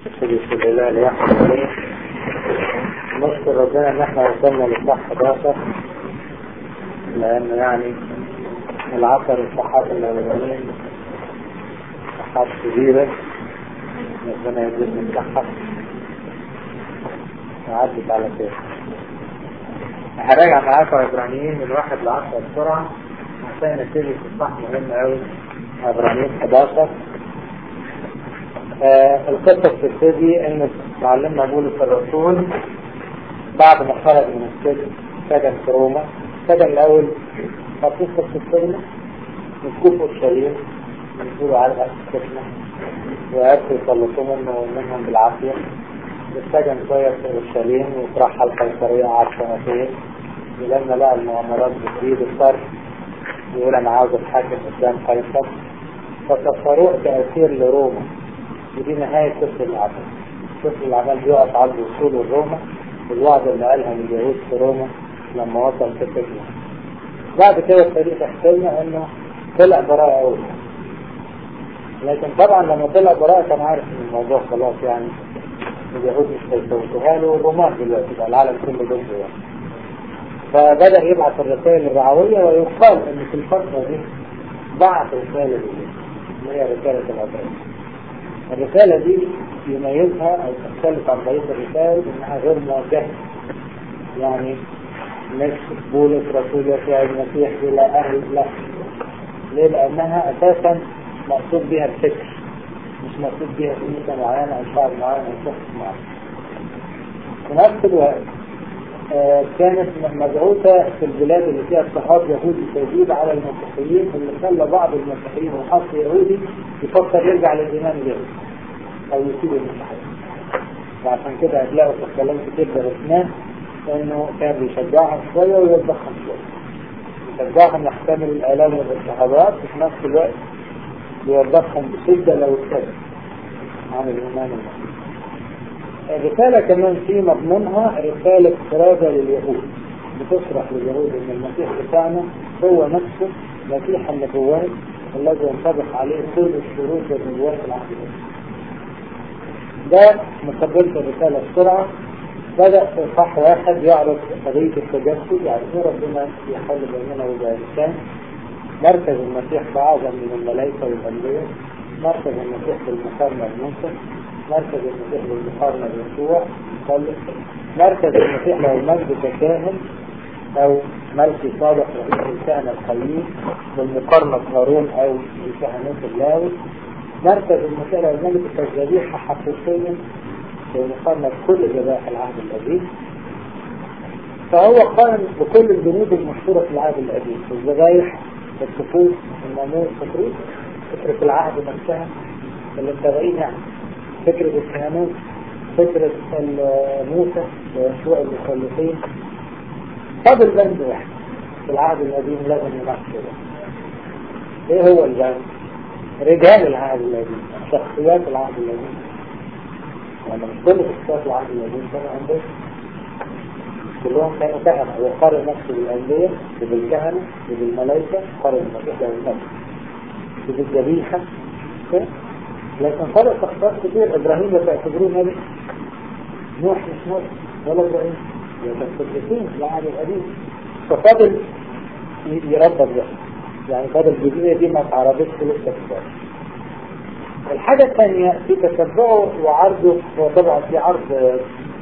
بسم الله الرحمن الرحيم نشكر ربنا ان احنا وصلنا للصح 11 لان يعني العصر الصحات الاولانيين صحات كبيرة ربنا يجزينا الصحة وعدت على خير هراجع معاكم عبرانيين من واحد لعشرة بسرعة عشان نبتدي في الصح مهم قوي عبرانيين 11 آه القصة بتبتدي ان معلمنا بولس الرسول بعد ما خرج من السجن سجن في روما سجن الاول هتدخل في السجن مسكوه اورشليم ينزلوا على السجن ويأكلوا يخلصوا منه منهم بالعافية السجن شوية في اورشليم وترحل قيصرية قعد سنتين ولما لقى المؤامرات بتزيد الصرف يقول انا عاوز اتحاكم قدام قيصر فسفروه كأسير لروما ودي نهاية سفر الأعمال سفر الأعمال بيقف عند وصوله لروما الوعد اللي قالها اليهود في روما لما وصل في السجن بعد كده التاريخ يحكي لنا انه طلع براءة أول لكن طبعا لما طلع براءة كان عارف ان الموضوع خلاص يعني اليهود مش هيفوتوها له والرومان دلوقتي بقى العالم كله ضده يعني فبدأ يبعث الرسائل الرعوية ويقال ان في الفترة دي بعث رسالة دي اللي هي رسالة الأبرار الرسالة دي يميزها أو تختلف عن بقية الرسائل إنها غير موجهة يعني مش بولس رسول يسوع المسيح إلى أهل لا ليه؟ لأنها أساسا مقصود بها الفكر مش مقصود بها كنيسة معينة أو شعب معين أو شخص معين في نفس الوقت آه كانت مبعوثة في البلاد اللي فيها اضطهاد يهودي شديد على المسيحيين اللي خلى بعض المسيحيين وحق يهودي يفكر يرجع للإيمان اليهودي أو يسيب المسيحيين وعشان كده هتلاقوا في الكلام كتير درسناه إنه كان بيشجعهم شوية ويوضحهم شوية يشجعهم يحتمل الآلام والاضطهادات وفي نفس الوقت يوضحهم بشدة لو اتكلم عن الإيمان المسيحي الرسالة كمان في مضمونها رسالة فرادة لليهود بتشرح لليهود ان المسيح بتاعنا هو نفسه مسيح النبوات الذي ينطبق عليه كل الشروط والنبوات العقيدة ده مقدمة الرسالة بسرعة بدأ في صح واحد يعرض قضية التجسد يعني ايه ربنا يحل بيننا وبين الإنسان مركز المسيح أعظم من الملائكة والأنبياء مركز المسيح بالمقارنة بموسى مركز المسيح بالمقارنة بيسوع مركز المسيح لو المجد ككاهن أو ملكي صادق رئيس الكهنة الخليل بالمقارنة بهارون أو الكهنوت اللاوي مركز المسيح لو المجد كذبيحة حقيقيا بالمقارنة بكل ذبائح العهد القديم فهو قائم بكل البنود المشهورة في العهد القديم الذبايح الطقوس الناموس فكرة فكرة العهد نفسها اللي متابعين يعني فكرة الكهنوت فكرة موسى ويشوع المخلصين فاضل بند واحد في العهد القديم لازم نناقشه ايه هو البند؟ رجال العهد القديم شخصيات العهد القديم يعني مش كل شخصيات العهد القديم كانوا عندهم كلهم كانوا كهنة وقارن نفسه بالأنبياء وبالكهنة وبالملائكة قارن المسيح له النفس وبالذبيحة لكن فرق شخصيات كتير ابراهيم بتعتبروه نبي نوح مش نبي ولا ابراهيم يتفقسين العهد القديم ففضل يربط ده يعني فضل الجزئية دي ما تعرضتش لسه كتير الحاجة الثانية في تتبعه وعرضه هو طبعا في عرض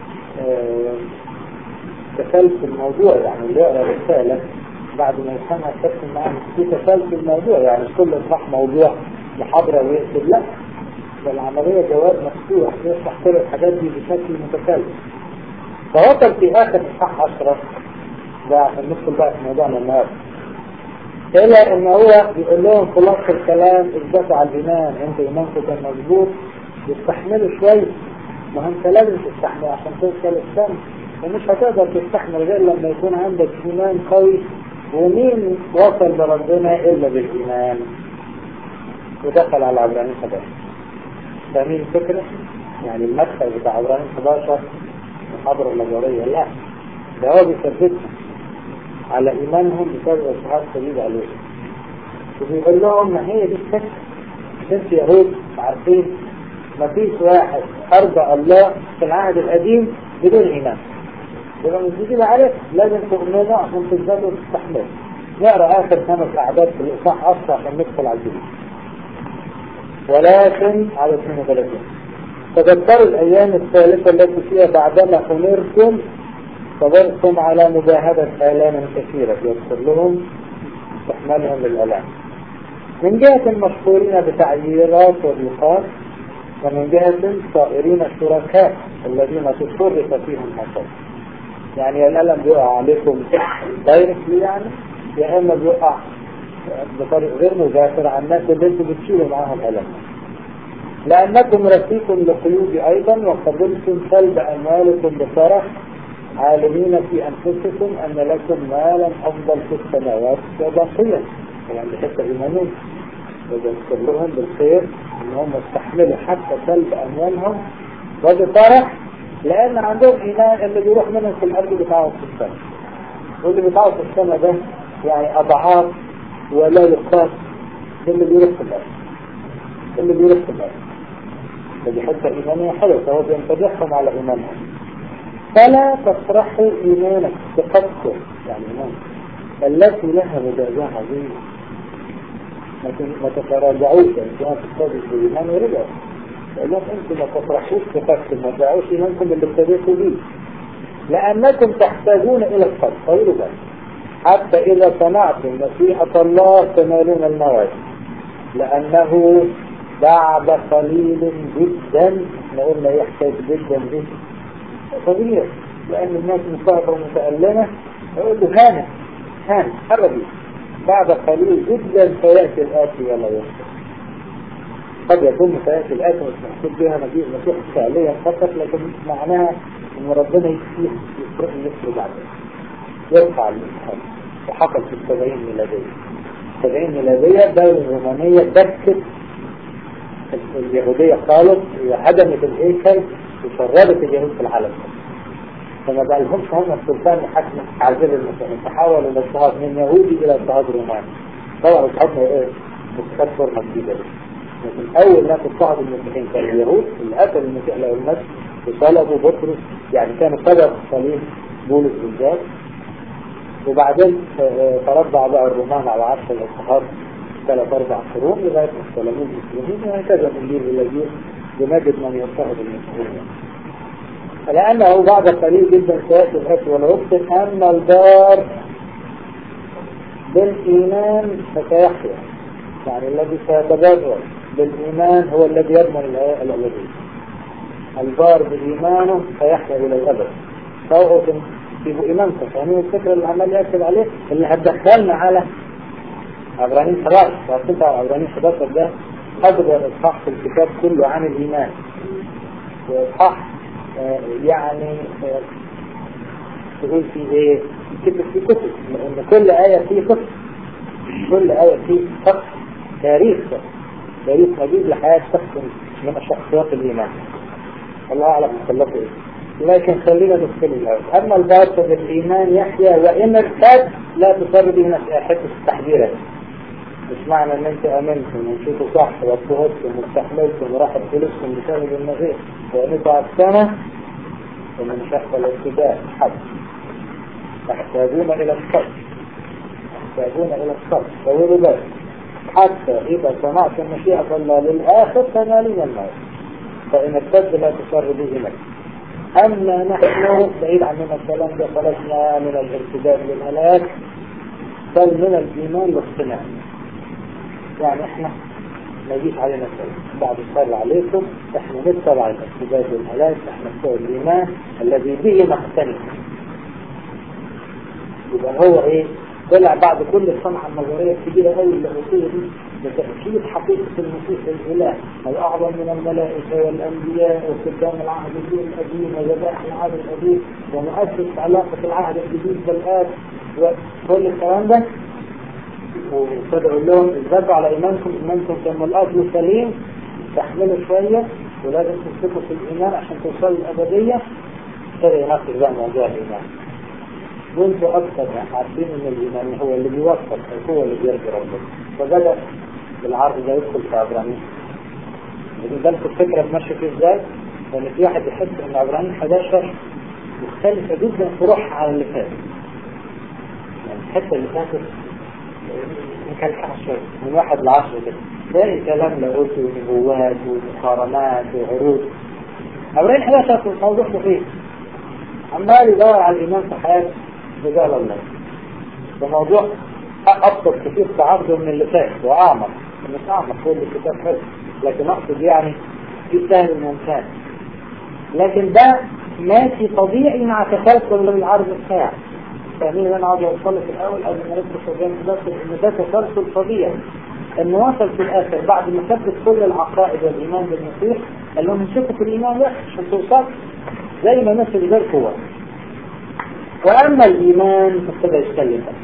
تسلسل الموضوع يعني اللي يقرا رسالة بعد ما يفهمها تكتب معاه في تسلسل الموضوع يعني كل صح موضوع محاضرة ويقتل لا العملية جواب مفتوح يشرح كل الحاجات دي بشكل متكلم فوصل في آخر الصح عشرة ده عشان ندخل بقى في موضوعنا النهارده إلى إن هو بيقول لهم خلاصة الكلام اثبتوا على الإيمان أنت إيمانكم كان مظبوط يستحملوا شوية ما أنت لازم تستحمل عشان توصل السنة ومش هتقدر تستحمل غير لما يكون عندك إيمان قوي ومين وصل لربنا إلا بالإيمان ودخل على عبرانيين 11 فاهمين الفكرة؟ يعني المدخل بتاع عبرانيين 11 محاضرة نظرية لا ده هو بيثبتهم على إيمانهم بسبب إصحاب شديد عليهم وبيقول لهم ما هي دي الفكرة انت يهود عارفين ما فيش واحد أرضى الله في العهد القديم بدون إيمان يبقى مش بتجيب عليك لازم تؤمنه عشان تثبته وتستحمله نقرا آخر خمس أعداد في الإصحاح أصلا عشان ندخل على الجديد ولكن على 32 تذكروا الأيام الثالثة التي فيها بعدما أمرتم صبرتم على مجاهدة آلام كثيرة يغفر لهم استحمالهم للآلام من جهة المشهورين بتعييرات وضيقات ومن جهة صائرين الشركاء الذين تصرف فيهم حصل يعني الألم بيقع عليكم دايركتلي يعني يا إما بيقع بطريق غير مباشر على الناس اللي انتوا بتشيلوا معاهم ألم لأنكم رفيقم لقيود أيضا وقبلتم سلب أموالكم بفرح عالمين في أنفسكم أن لكم مالا أفضل في السماوات وبقيا يعني حتى إيمانين وذكر لهم بالخير ان هم استحملوا حتى سلب اموالهم وبفرح لان عندهم ايمان اللي بيروح منهم في الارض بتاعه في السماء واللي بتاعه في السماء ده يعني اضعاف ولا يقاس اللي بيروح في الارض اللي بيروح في الارض فدي حتى ايمانيه حلوه فهو بينتبههم على ايمانهم فلا تفرحوا ايمانك بقدكم يعني ايمانك التي لها مجازاه عظيمه ما تتراجعوش يعني كمان تستاذوا بالإيمان ورجعوا لأنهم أنتم ما تفرحوش بفكر ما تدعوش إيمانكم اللي ابتديتوا بيه لأنكم تحتاجون إلى الصبر طولوا بالك حتى إذا صنعتم نصيحة الله تنالون الموعد لأنه بعد قليل جدا احنا قلنا يحتاج جدا دي طبيعي لأن الناس مصابة ومتألمة يقول له هانت هانت حربي بعد قليل جدا سيأتي الآتي ولا يخطئ قد يكون سيأتي الآتي مش محسوب بها مجيء مسيح فعليا فقط لكن معناها ان ربنا يكفيه يفرق عليه يرفع الإنسان وحصل في السبعين ميلادية السبعين ميلادية الدولة الرومانية دكت اليهودية خالص وهدمت الهيكل وشردت اليهود في العالم فما بقالهمش هم السلطان يحكم تعزيل المسلمين تحولوا الاضطهاد من يهودي الى اضطهاد روماني طبعا اضطهادنا ايه؟ مستقبل فورمه جديده لكن اول ناس اضطهدوا المسيحيين كانوا اليهود اللي قتلوا المسيح له المسجد وطلبوا بطرس يعني كانوا سبب صليب بولس بالذات وبعدين تربع بقى الرومان على عرش الاضطهاد ثلاث اربع قرون لغايه ما استلموه المسلمين وهكذا من جيل الى جيل بنجد من يضطهد المسلمين لأنه بعد قليل جدا سيأتي الحكم والعبد أن الدار بالإيمان فسيحيا يعني الذي سيتبرر بالإيمان هو الذي يضمن الأبدية البار بإيمانه سيحيا إلى الأبد فهو في إيمانكم يعني الفكرة اللي عمال يأكد عليه اللي هتدخلنا على عبرانيين 11 وقصة على عبرانيين 11 ده أكبر إصحاح في الكتاب كله عن الإيمان وإصحاح يعني تقول في ايه كتب في كتب لان كل آية فيه قصة كل آية فيه شخص تاريخ تاريخ مجيد لحياة شخص من شخصيات الإيمان الله أعلم خلقه إيه لكن خلينا ندخل الأول أما الباطل بالإيمان يحيا وإن ارتد لا تصر به حتة التحذيرات مش معنى ان انت امنتم ومشيتوا صح واضطهدتم واستحملتم وراحت فلوسكم بسبب النظير وانتوا على السنة ومن شخص الابتداء حد تحتاجون الى الصبر تحتاجون الى الصبر طولوا بالك حتى اذا صنعتم مشيئة الله للاخر تنالون الموت فان ارتد لا تصر به لك اما نحن بعيد عننا الكلام ده خرجنا من الارتداد للهلاك بل من الايمان والاقتناع يعني احنا ما يجيش علينا السلام بعد الصلاة عليكم احنا نتبع الارتداد والهلاك احنا بتوع الايمان الذي به نقتنع يبقى هو ايه طلع بعد كل الصنعة النظرية الكبيرة قوي اللي وصلوا دي لتأكيد حقيقة المسيح الإله الأعظم من الملائكة والأنبياء وخدام العهد القديم وذبائح العهد القديم ومؤسس علاقة العهد الجديد بالآب وكل الكلام ده وتدعو لهم اثبتوا على إيمانكم إيمانكم كان الأصل سليم تحملوا شوية ولازم تثبتوا في الإيمان عشان توصلوا الأبدية ابتدى يناقش بقى موضوع الإيمان وانتوا أكثر عارفين إن الإيمان هو اللي بيوصل هو اللي بيرجع ربنا فبدأ بالعرض ده يدخل في عبرانيين إذا بالك الفكرة ماشية فيه ازاي؟ لأن في واحد يحس إن عبرانيين 11 مختلفة جدا في روحها عن اللي فات يعني الحتة اللي فاتت مكلحة شوية من واحد لعشرة كده تلاقي كلام لاهوت ونبوات ومقارنات وعروض عبرانيين 11 في موضوع مخيف عمال يدور على الإيمان في حياة رجال الله ده موضوع أبسط كتير تعرضه من اللي فات وأعمق مش أعمق كل الكتاب حلو لكن أقصد يعني في سهل الممتاز لكن ده ماشي طبيعي مع تسلسل العرض الساعة فاهمين اللي انا عاوز اوصل في الاول قبل ما ندخل في الجانب ده ان ده تسلسل طبيعي انه وصل في الاخر بعد ما ثبت كل العقائد والايمان بالمسيح قال لهم شوفوا الايمان وحش عشان توصل زي ما مثل ذلك هو واما الايمان فابتدى يتكلم بقى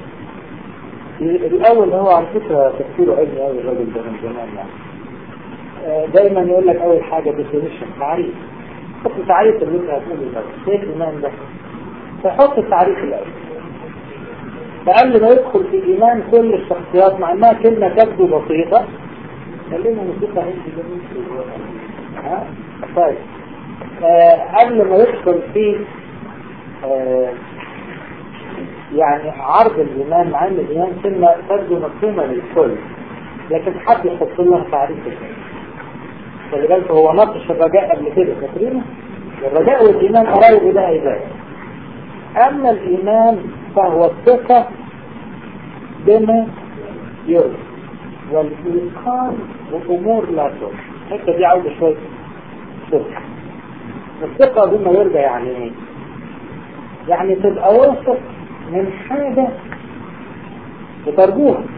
الاول هو على فكره تفكيره علمي قوي الراجل ده من زمان يعني دايما يقول لك اول حاجه ديفينيشن تعريف حط تعريف اللي انت هتقوله الاول ايه الايمان ده فحط التعريف الاول فقبل ما يدخل في ايمان كل الشخصيات مع انها كلمه تبدو بسيطه كلمه موسيقى انت جميل ها طيب آه قبل ما يدخل في آه يعني عرض الإيمان مع أن الإيمان كلمة تبدو مفهومة للكل لكن حد يحط لها تعريف خلي بالك هو ناقش الرجاء قبل كده فاكرينه؟ الرجاء والإيمان قريب إلى ذلك أما الإيمان فهو الثقة بما يرجى والإيقان بأمور لا ترجى الحته دي عاوزة شوية ثقة الثقة بما يرجى يعني إيه؟ يعني تبقى واثق من حاجة بترجوها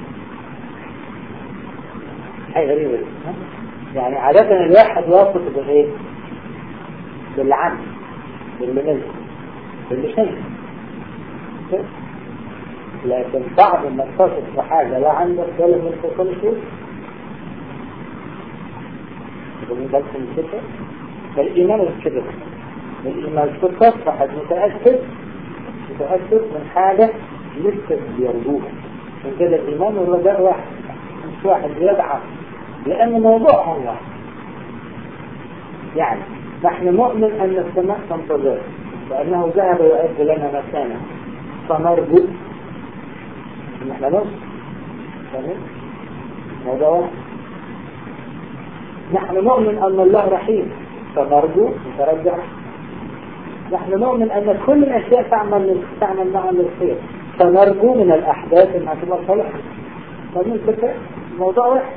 حاجة غريبة دي يعني عادة الواحد واثق بالايه؟ بالعمل باللي نزل باللي شايف لكن صعب انك تثق في حاجة لا عندك ولا من كل شيء من بالكم الفكرة فالإيمان مش كده الإيمان ثقة واحد متأكد متأكد من حاجة لسه بيرجوها من كده الإيمان والرجاء واحد مش واحد بيدعم لأن موضوعهم واحد يعني نحن نؤمن أن السماء تنتظر وأنه ذهب يؤد لنا مكانا فنرجو أن احنا نصر فاهمين؟ موضوع واحد نحن نؤمن أن الله رحيم فنرجو نترجع نحن نؤمن أن كل الأشياء تعمل تعمل معا للخير فنرجو من الأحداث أنها تبقى صالحة فمن الفكرة الموضوع واحد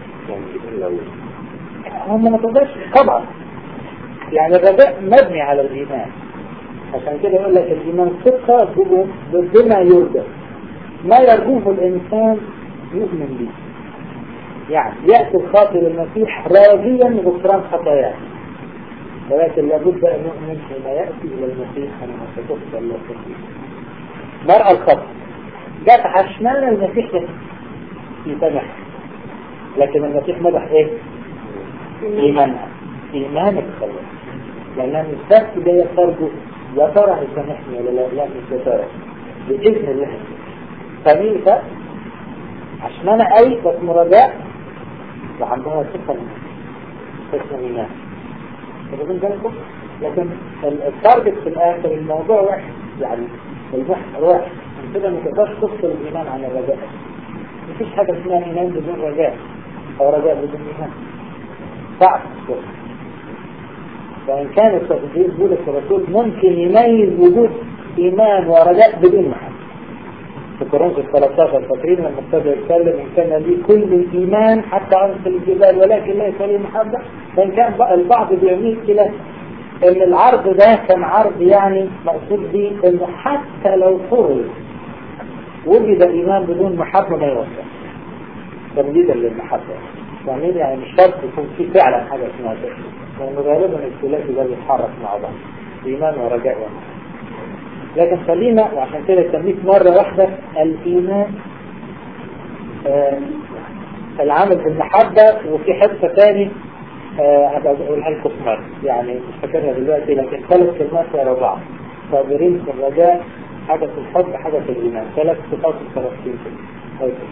هم ما تقدرش طبعا يعني الرجاء مبني على الإيمان عشان كده يقول لك الإيمان ثقة بما يرجى ما يرجوه الإنسان يؤمن به يعني يأتي الخاطر المسيح راضيا بغفران خطاياه ولكن لابد أن نؤمن حين يأتي إلى المسيح أنها ستغفر له خطاياه مرأة الخطر جت عشمان المسيح يسامح لكن المسيح مدح ايه؟ إيمانها إيمانك خلاص لأنها مش بس جاية ترجو يا ترى هيسامحني ولا لا لا مش يا ترى بإذن الله فمين ده؟ عشمانة أي بس مرجاء وعندها ثقة ثقة إيمان واخدين بالكم؟ لكن التارجت في الآخر الموضوع واحد يعني المحور واحد من كده ما تقدرش تفصل الإيمان عن الرجاء مفيش حاجة اسمها إيمان بدون رجاء أو رجاء بدون إيمان صعب فإن كان التفضيل بولس الرسول ممكن يميز وجود إيمان ورجاء بدون محبة في كورنثوس 13 فاكرين لما ابتدى يتكلم إن كان لي كل الإيمان حتى عنق الجبال ولكن ليس لي محبة فإن كان البعض بيميل إلى إن العرض ده كان عرض يعني مقصود به إنه حتى لو فرض وجد إيمان بدون محبة ما يوصل تمجيدا للمحبة فاهمين يعني مش شرط يكون في فعلا حاجة اسمها كده لأنه غالبا الثلاثي ده بيتحرك مع بعض إيمان ورجاء ومحبة لكن خلينا وعشان كده سميت مرة واحدة الإيمان آه العمل بالمحبة وفي حتة تاني هبقى آه أقولها لكم مرة يعني مش فاكرها دلوقتي لكن ثلاث كلمات ورا بعض صابرين في الرجاء حاجة في الحب حاجة في الإيمان ثلاث صفات الثلاثين كده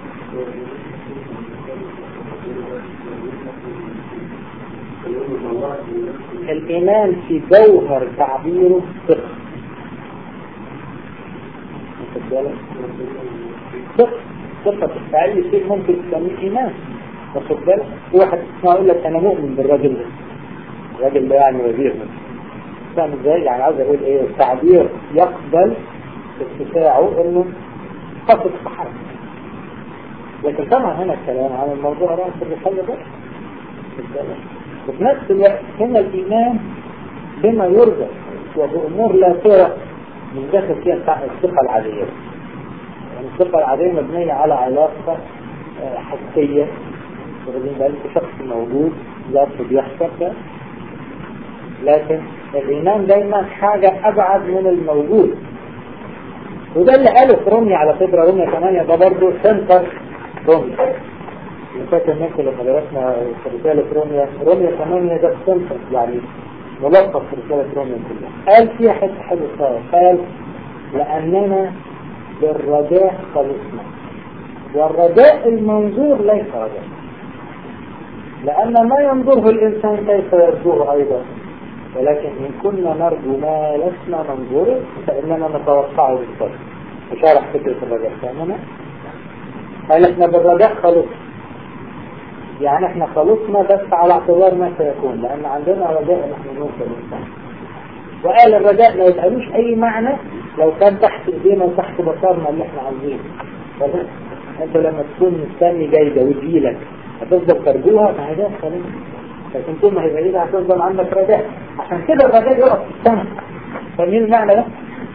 الإيمان في جوهر تعبيره ثقة واخد بالك؟ ثقة ثقة في أي شيء ممكن تسميه إيمان واخد بالك؟ في واحد اسمه يقول لك أنا مؤمن بالراجل ده الراجل ده يعني وزير فاهم ازاي؟ يعني عاوز أقول إيه التعبير يقبل اتساعه إنه تثق في حاجة لكن طبعا هنا الكلام عن الموضوع رأس الرسالة بس وفي نفس الوقت هنا الإيمان بما يرجى وبأمور لا ترى من داخل فيها الثقة العادية يعني الثقة العادية مبنية على علاقة حسية واخدين بالك شخص موجود ظرف بيحصل لكن الإيمان دايما حاجة أبعد من الموجود وده اللي قاله في روميا على فكرة روميا 8 ده برضه سنتر روميا فاكر منكم لما درسنا في رسالة روميا روميا 8 ده سنتر يعني ملخص في رسالة روميا كلها قال فيها حتة حلوة خالص قال لأننا بالرجاء خلصنا والرجاء المنظور ليس رجاء لأن ما ينظره الإنسان كيف يرجوه أيضا ولكن إن كنا نرجو ما لسنا ننظره فإننا نتوقعه بالصبر وشارح فكرة الرجاء فاهمنا؟ قال احنا بالرجاء خلص يعني احنا خلصنا بس على اعتبار ما سيكون لأن عندنا رجاء نحن نوصل الإنسان وقال الرجاء ما يتقالوش أي معنى لو كان تحت إيدينا وتحت بصرنا اللي احنا عاوزينه انت لما تكون مستني جايدة وتجيلك هتفضل ترجوها فهذا خلاص لكن طول ما هي بعيدة هتفضل عندك رجاء عشان كده الرجاء يقف في السماء فاهمين المعنى ده؟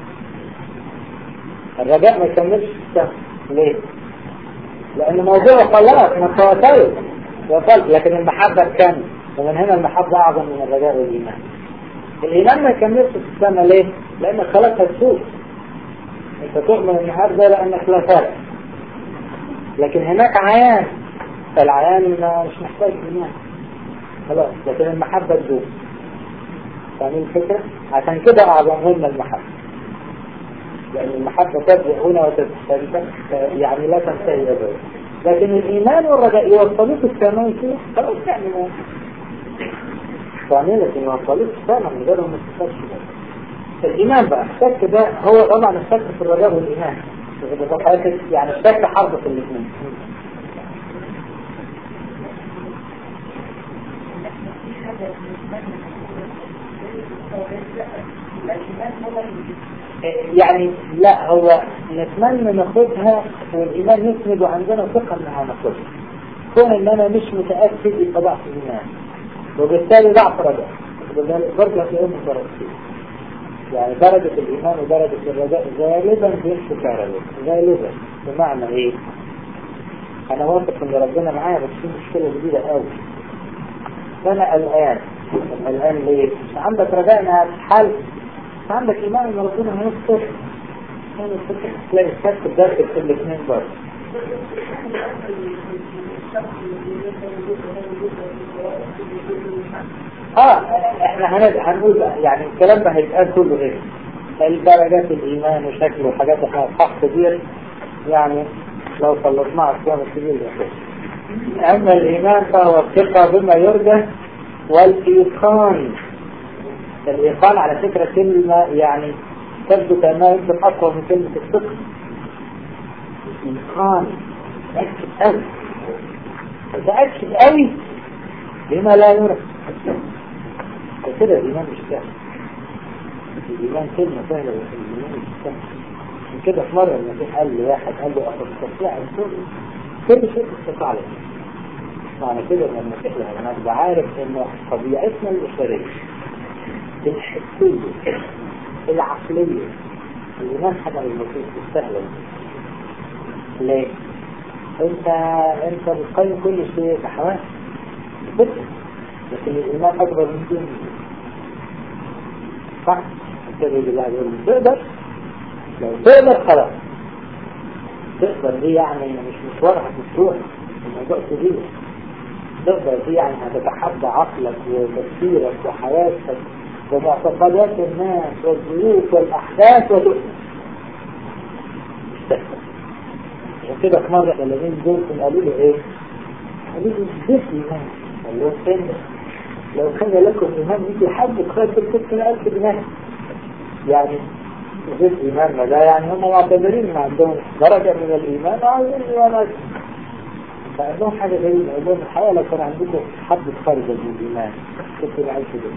الرجاء ما يكملش في السماء ليه؟ لأن موضوع خلاص ما تواترت وصل لكن المحبة تكمل ومن هنا المحبة أعظم من الرجاء والإيمان الإيمان ما يكملش في السماء ليه؟ لأنك خلاص هتسوق أنت تؤمن النهارده لأنك لا فرق لكن هناك عيان فالعيان مش محتاج إيمان خلاص لكن المحبة تدوم فاهمين الفكرة؟ عشان كده أعظمهن المحبة لأن المحبة تبدأ هنا وتتنفع يعني لا تنتهي أبدا لكن الإيمان والرجاء يوصلوك السماء كده خلاص يعني ما فاهمين لكن يوصلوك السماء من غيرهم ما تستفادش الإيمان بقى الشك ده هو طبعا الشك في الرجاء والإيمان يعني الشك حرب في الاثنين يعني لا هو نتمنى ناخدها والإيمان يسند وعندنا ثقة انها ناخدها كون ان انا مش متأكد يبقى ضعف الإيمان وبالتالي ضعف رجاء برضه هتلاقيهم مترابطين يعني درجة الإيمان ودرجة الرجاء غالبا بيمشوا كهرباء غالبا بمعنى ايه؟ أنا واثق إن ربنا معايا بس في مشكلة جديدة قوي فأنا قلقان قلقان ليه؟ مش عندك رجاء إنها تتحل مش عندك إيمان إن ربنا هيستر تلاقي الشك بدرجة في الاثنين برضه اه احنا هنبقى هنقول بقى يعني الكلام ده هيتقال كله ايه الدرجات الايمان وشكله وحاجات احنا اصحاح كبير يعني لو خلصناه على الكلام الكبير ده اما الايمان فهو الثقه بما يرجى والايقان الايقان على فكره كلمه يعني تبدو كانها يمكن اقوى من كلمه الثقه ايقان تاكد قوي تاكد قوي بما لا يرى كده الإيمان مش سهل الإيمان كلمة سهلة بس الإيمان مش سهل عشان كده في مرة المسيح قال لواحد قال له أستطيع أن كل كل شيء استطاع له معنى كده إن المسيح لما نبقى عارف إن طبيعتنا البشرية الحسية العقلية الإيمان حاجة المسيح السهلة ليه؟ أنت أنت بتقيم كل شيء بحواس بس لكن الإيمان أكبر من كل صح؟ الكلمة بالله يقول تقدر لو تقدر خلاص تقدر دي يعني مش مشوارها مفتوح الموضوع كبير تقدر دي يعني هتتحدى عقلك وتفكيرك وحياتك ومعتقدات الناس والظروف والأحداث وتقدر عشان كده في مرة الذين دول قالوا له ايه؟ قالوا له ازاي ايمان؟ قال له فين لو كان لكم إيمان يجي حد خسر 6000 جنيه يعني غير إيمان ما ده يعني هم معتبرين ما عندهم درجة من الإيمان وعايزين إيمانات فعندهم حاجة غريبة يقول لهم الحقيقة لو كان عندكم حد خارج من الإيمان كنتوا العيش ده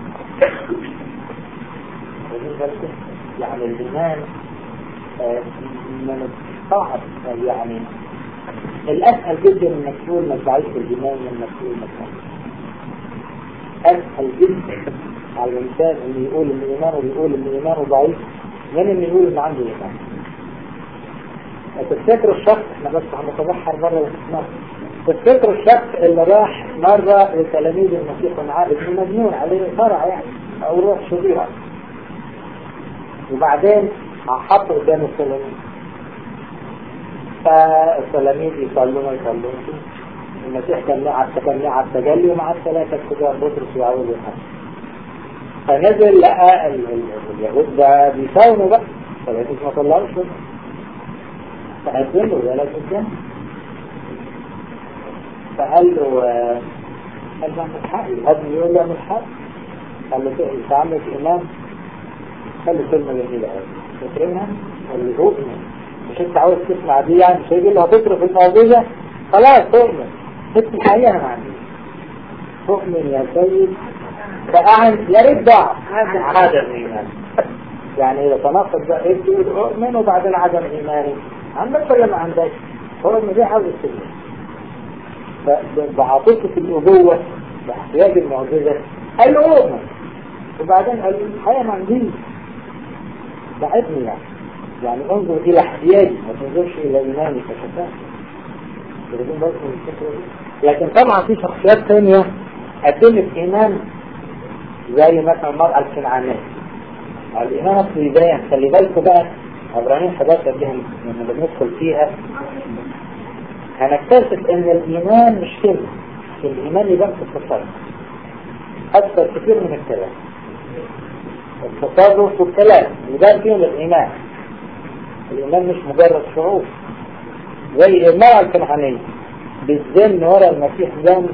واخدين بالكم؟ يعني الإيمان آه، من الصعب يعني الأسهل جدا انك تقول انك ضعيف الإيمان من انك تقول انك مؤمن. أسهل جدا على الإنسان إنه يقول إن إيمانه بيقول إن إيمانه ضعيف من إنه يقول إن عنده إيمان. تفتكروا الشخص احنا بس هنتبحر مرة ونسمع تفتكروا الشخص اللي راح مرة لتلاميذ المسيح ونعاد ابن مجنون عليه صرع يعني أو روح شريرة وبعدين حطه قدام التلاميذ فالتلاميذ يصلون يصلون المسيح كان له على كان له على التجلي ومع الثلاثة كبار بطرس ويعود الحج فنزل لقى ال- ال- اليهود ده بيساوموا بقى فالتلاميذ ما طلعوش منه فقدم له ولد الجنة فقال له آه، قال له اعمل حق الابن يقول له اعمل حق قال له "تقل- انت عندك ايمان قال له كلمة جميلة قوي فاكرينها؟ قال له اؤمن مش انت عاوز تسمع دي يعني مش هيجي له هتصرف الموضوع خلاص تؤمن بس الحقيقة انا ما عنديش تؤمن يا سيد فأعن يا ريت ضعف عدم ايمان يعني اذا تناقض ده ايه تقول اؤمن وبعدين عدم ايماني عندك ولا ما عندك هو ان دي عاوز السلم فبعاطفة الأبوة باحتياج المعجزة قال له اؤمن وبعدين قال له الحقيقة ما عنديش بعدني يعني يعني انظر إلى احتياجي ما تنظرش إلى إيماني كشفاء واخدين بالكم من الفكرة دي؟ لكن طبعا في شخصيات ثانية قدمت إيمان زي مثلا المرأة الكنعانية الإيمان أصله يبين خلي بالكم بقى عبرانيين 11 دي هن- لما بندخل فيها هنكتشف إن الإيمان مش كلمة الإيمان يبان في التصرف أكثر كتير من الكلام التصرف والكلام يبان فيهم الإيمان الإيمان مش مجرد شعور زي المرأة الكنعانية بالذن ورا المسيح زن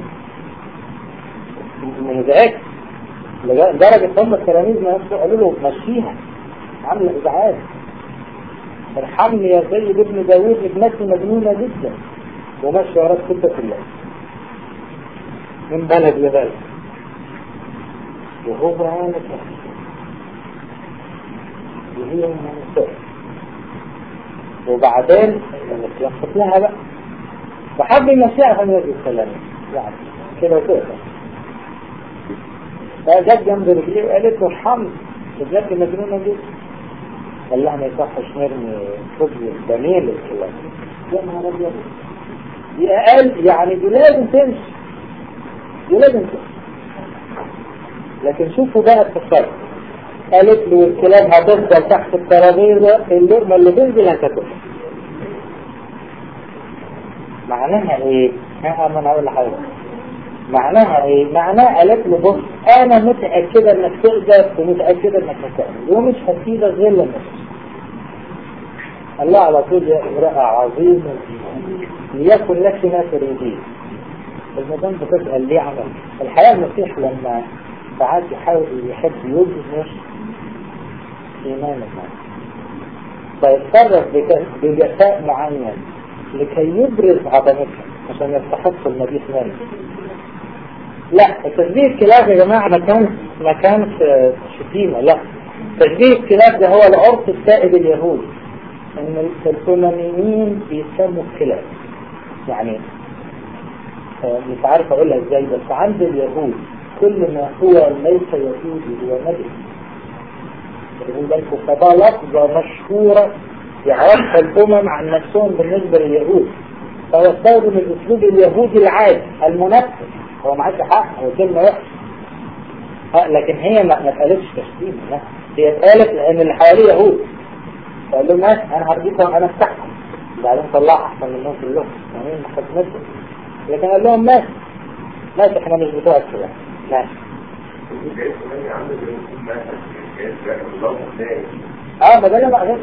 مزعج لدرجة هم التلاميذ ما نفسه قالوا له مشيها عاملة إزعاج ارحمني يا سيد ابن داوود ابنتي مجنونة جدا ومشي وراك ستة كلها من بلد لبلد وهو عامل وهي من السؤال وبعدين يخطط لها بقى وحب يمشيها في النبي السلام يعني كده وكده فجت جنب رجليه وقالت له ارحمني بجد مجنونة جدا قال لها ما يصحش نرمي خبز جميل الكلام يا نهار ابيض دي اقل يعني دي لازم تمشي دي لازم تمشي لكن شوفوا بقى التصرف قالت له الكلاب هتفضل تحت الترابيزه اللقمه اللي تنزل هتاكلها معناها ايه؟ ها انا هقول لحضرتك معناها ايه؟ معناها قالت له بص انا متاكده انك تقدر ومتاكده انك هتعمل ومش هسيبك غير لما تمشي. الله على طول يا امرأة عظيمة ليكن لك ما تريدين المدام بتسأل ليه عمل الحقيقة المسيح لما ساعات يحاول يحب يظهر إيمان الناس فيتصرف بك- بجفاء معين لكي يبرز عظمتها عشان يستحق المديح منه لا تشبيه الكلاب يا جماعة ما كان ما كانش شتيمة لا تشبيه الكلاب ده هو العرف السائد اليهودي ان الفلانيين بيسموا الكلاب يعني آه، مش عارف اقولها ازاي بس عند اليهود كل ما هو ليس يهودي هو نبي واخدين بالكم فده لفظة مشهورة يعرفها الأمم عن نفسهم بالنسبة لليهود فيستخدم الأسلوب اليهودي العادي المنفذ هو معاش حق هو كلمة وحشة ها، لكن هي ما ما اتقالتش تشتيم لا هي اتقالت لأن اللي حواليه يهود فقال لهم ماشي أنا هرجيكم أنا أفتحكم بعدين طلعها أحسن منهم كلهم يعني ما خدمتهم لكن قال لهم ماشي ماشي احنا مش بتوع الكلام ماشي اه ما ده اللي بقى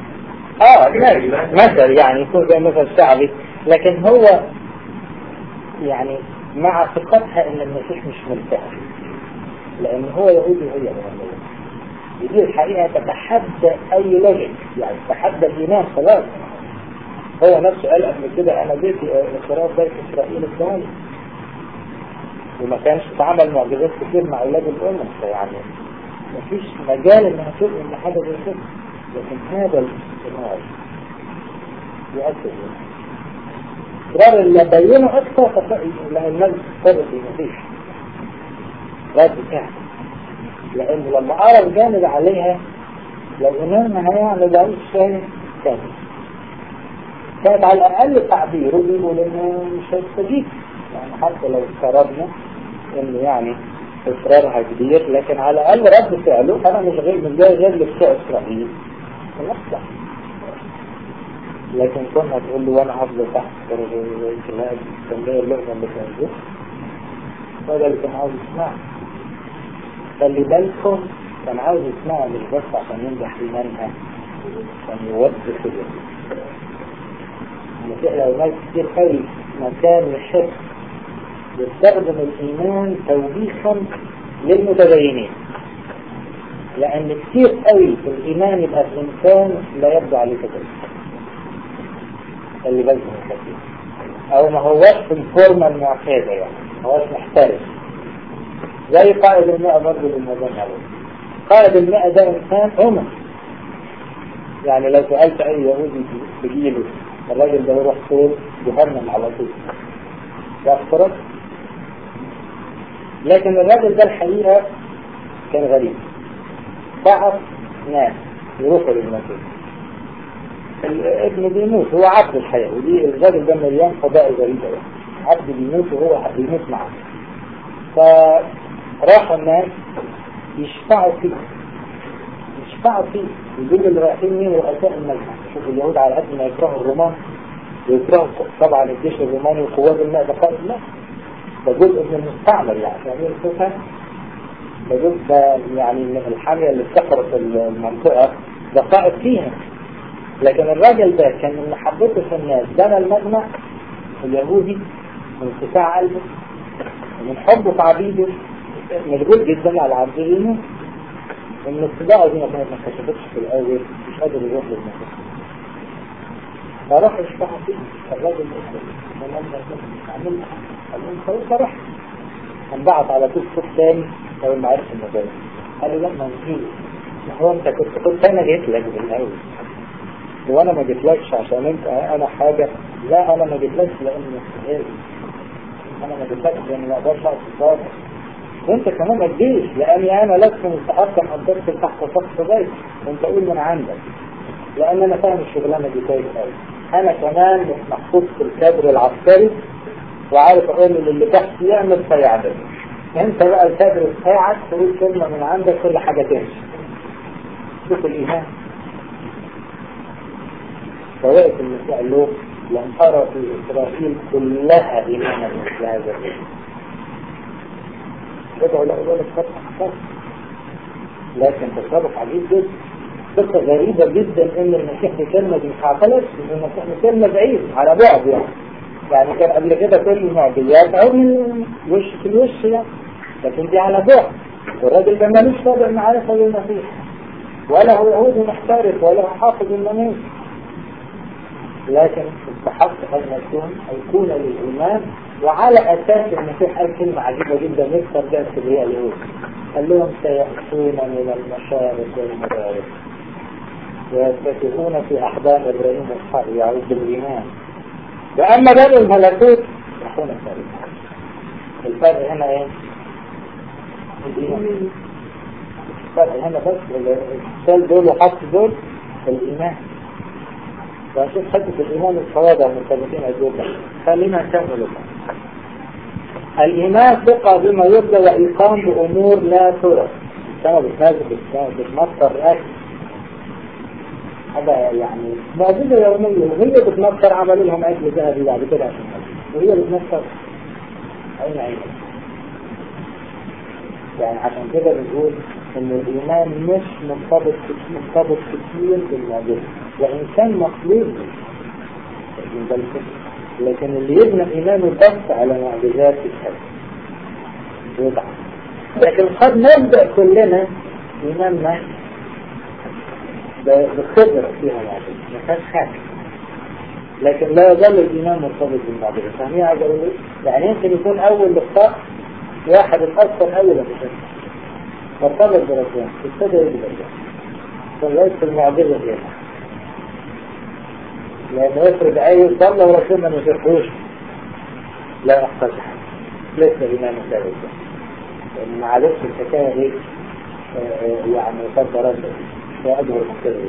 اه ماشي مثل يعني يكون زي مثل شعبي لكن هو يعني مع ثقتها ان المسيح مش مرتاح لان هو يهودي وهي يهودية دي الحقيقة تتحدى اي لوجيك يعني تتحدى الايمان خلاص هو نفسه قال قبل كده انا جيت اخراج بيت اسرائيل الثاني وما كانش اتعمل معجزات كتير مع اولاد الامم فيعني مفيش مجال انها تؤمن بحاجه زي كده لكن هذا الاصرار يؤثر اصرار اللي بينه اكثر لان الناس تتصرف مفيش رد فعل لانه لما ارى الجانب عليها لو انما هيعمل بعيد شيء ثاني كانت على الاقل تعبيره بيقول انه مش هيستجيب يعني حتى لو افترضنا انه يعني اصرارها كبير لكن على الاقل رد فعله انا مش غير مش جاي غير لبتوع اسرائيل خلاص لكن كنا تقول له وانا هفضل تحت زي كلاب كان جاي اللقمه اللي كان هذا اللي كان عاوز يسمعه خلي بالكم كان عاوز يسمعها مش بس عشان ينجح في منها كان يوظف كده المسيح لو ناس كتير قوي مكان يحب يستخدم الإيمان توبيخا للمتدينين لأن كتير قوي في الإيمان يبقى الإنسان لا يبدو عليه كده اللي بالك من كتير أو ما هوش في الفورمة المعتادة يعني ما هوش محترف زي قائد المئة برضه للمدن قائد المئة ده إنسان أمم يعني لو سألت أي يهودي تجيله الراجل ده يروح فين جهنم على طول يفترض لكن الراجل ده الحقيقة كان غريب بعض ناس يروحوا للمسجد الابن بيموت هو عبد الحياة ودي الراجل ده مليان فضاء غريبة يعني عبد بيموت وهو بيموت معه فراح الناس يشفعوا فيه يشفعوا فيه يقول اللي رايحين مين رؤساء المجمع شوف اليهود على قد ما يكرهوا الرومان ويكرهوا طبعا الجيش الروماني وقوات الماء ده قائد لا ده جزء من المستعمر يعني فاهمين الفكرة ده جزء ده يعني من الحامية اللي استخرت المنطقة ده قائد فيها لكن الراجل ده كان من محبته في الناس بنى المجمع اليهودي من اتساع قلبه ومن حبه في عبيده مشغول جدا على عبدالله ان الصداقة دي ما كانت ما اتكشفتش في الاول مش قادر يروح للمسجد فراح يشفعوا فيه الراجل عمل قال لهم فرح انبعث على طول صوت تاني لو ما عرفش المجال قال له لا ما نجيش هو انت كنت كنت انا جيت لك بالاول هو انا ما جيتلكش عشان انت انا حاجة لا انا ما جيتلكش لاني مستحيل انا ما جيتلكش لاني ما اقدرش اقف الصادق وانت كمان ما تجيش لاني انا لست مستحقا ان تدخل تحت سقف بيت وانت قول من عندك لان انا فاهم الشغلانه دي كويس قوي انا كمان مش محطوط في الكادر العسكري وعارف اقول اللي تحت يعمل فيعمل انت بقى الكادر بتاعك تقول كلمه من عندك كل حاجه تمشي شوف الايمان فوقت المسيح له لم أرى في إسرائيل كلها إيمانا مثل هذا الرجل ادعوا لأولاد فتح لكن تصرف عجيب جدا قصة غريبة جدا ان المسيح بكلمة دي حصلت ان المسيح بكلمة بعيد على بعد يعني يعني كان قبل كده كل المعجزات او من وش في الوش يعني لكن دي على بعد والراجل ده ملوش سابق معرفة بالمسيح ولا هو يهودي محترف ولا هو حافظ الناموس لكن استحق ان يكون ايقونة للايمان وعلى اساس المسيح قال كلمة عجيبة جدا نكسر بها كبرياء اليهود قال لهم سيأتون من المشارق والمغارب ويتكئون في أحضان إبراهيم والحق يعود بالإيمان وأما بني الملكوت يكون فريقا الفرق هنا إيه؟ الإيمان الفرق هنا بس الشال دول وحط دول الإيمان وأشوف حتة الإيمان الصوابع من 30 أجوبة خلينا نكمل الإيمان ثقة بما يرضى وإيقان بأمور لا ترى السماء بتنازل بتمطر أكل هذا يعني معجزة يومية وهي بتمطر عملوا لهم أكل ذهبي بعد كده عشان وهي بتمطر أين عينك يعني عشان كده بنقول إن الإيمان مش مرتبط مرتبط كتير بالمعجزة وإن كان مطلوب من ذلك لكن اللي يبنى إيمانه بس على معجزات الحج يضعف لكن قد نبدأ كلنا إيماننا بخبرة فيها معجزة ما فيهاش حاجة لكن لا يزال الإيمان مرتبط بالمعجزة فاهمين عايز أقول إيه؟ يعني يمكن يكون أول لقاء واحد اتأثر أولا بشكل مرتبط برسول ابتدى يجي برجع فليس المعجزة فيها لأنه يفرض أي صلى ورسول ما نشرحوش لا يحصل حاجة ليس إيمان ثابت لأن ما عرفش الحكاية دي يعني مقدرات وأجهر مختلف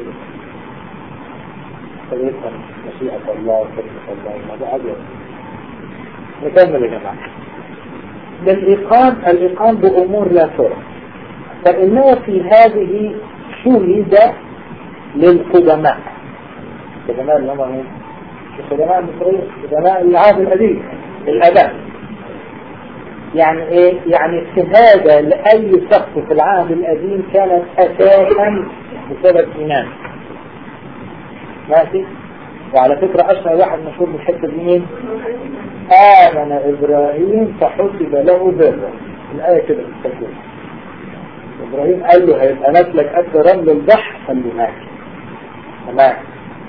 فيفهم مشيئة الله وكلمة الله ما ده أجهر نكمل يا جماعة بالإقام الإقام بأمور لا ترى فإنه في هذه شهد للقدماء القدماء اللي هم مين؟ القدماء المصريين القدماء العهد القديم الآباء يعني ايه؟ يعني الشهادة لأي شخص في العهد القديم كانت أساسا بسبب إيمان ماشي؟ وعلى فكرة أشهر واحد مشهور بالحتة دي مين؟ آمن إبراهيم فحسب له برا الآية كده بتتكلم إبراهيم قال له هيبقى نسلك قد رمل البحر قال له ماشي تمام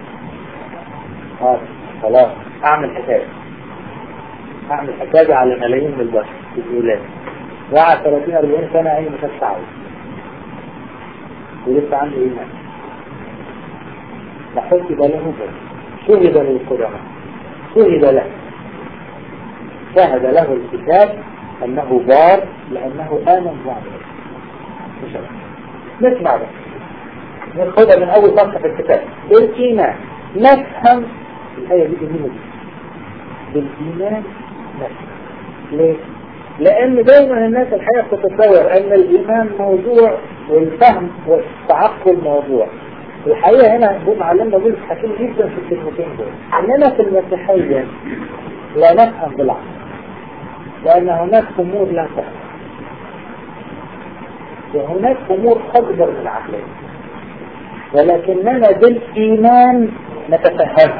آه خلاص أعمل حساب أعمل حسابي على ملايين من البشر في الأولاد وقعد 30 40 سنة عيني ما كانش عاوز ولسه عنده إيمان فحسب له برا شهد للقدماء شهد له شهد له الكتاب أنه بار لأنه آمن بعده نسمع بس ناخدها من أول صفحة في الكتاب بالإيمان نفهم الآية دي جميلة دي بالإيمان نفهم ليه؟ لأن دايما الناس الحقيقة بتتصور أن الإيمان موضوع والفهم والتعقل موضوع الحقيقة هنا بقول معلمنا بولس حكيم جدا في الكلمتين دول أننا في المسيحية لا نفهم بالعقل لأن هناك أمور لا تفهم وهناك أمور أكبر من العقلية ولكننا بالإيمان نتفهمها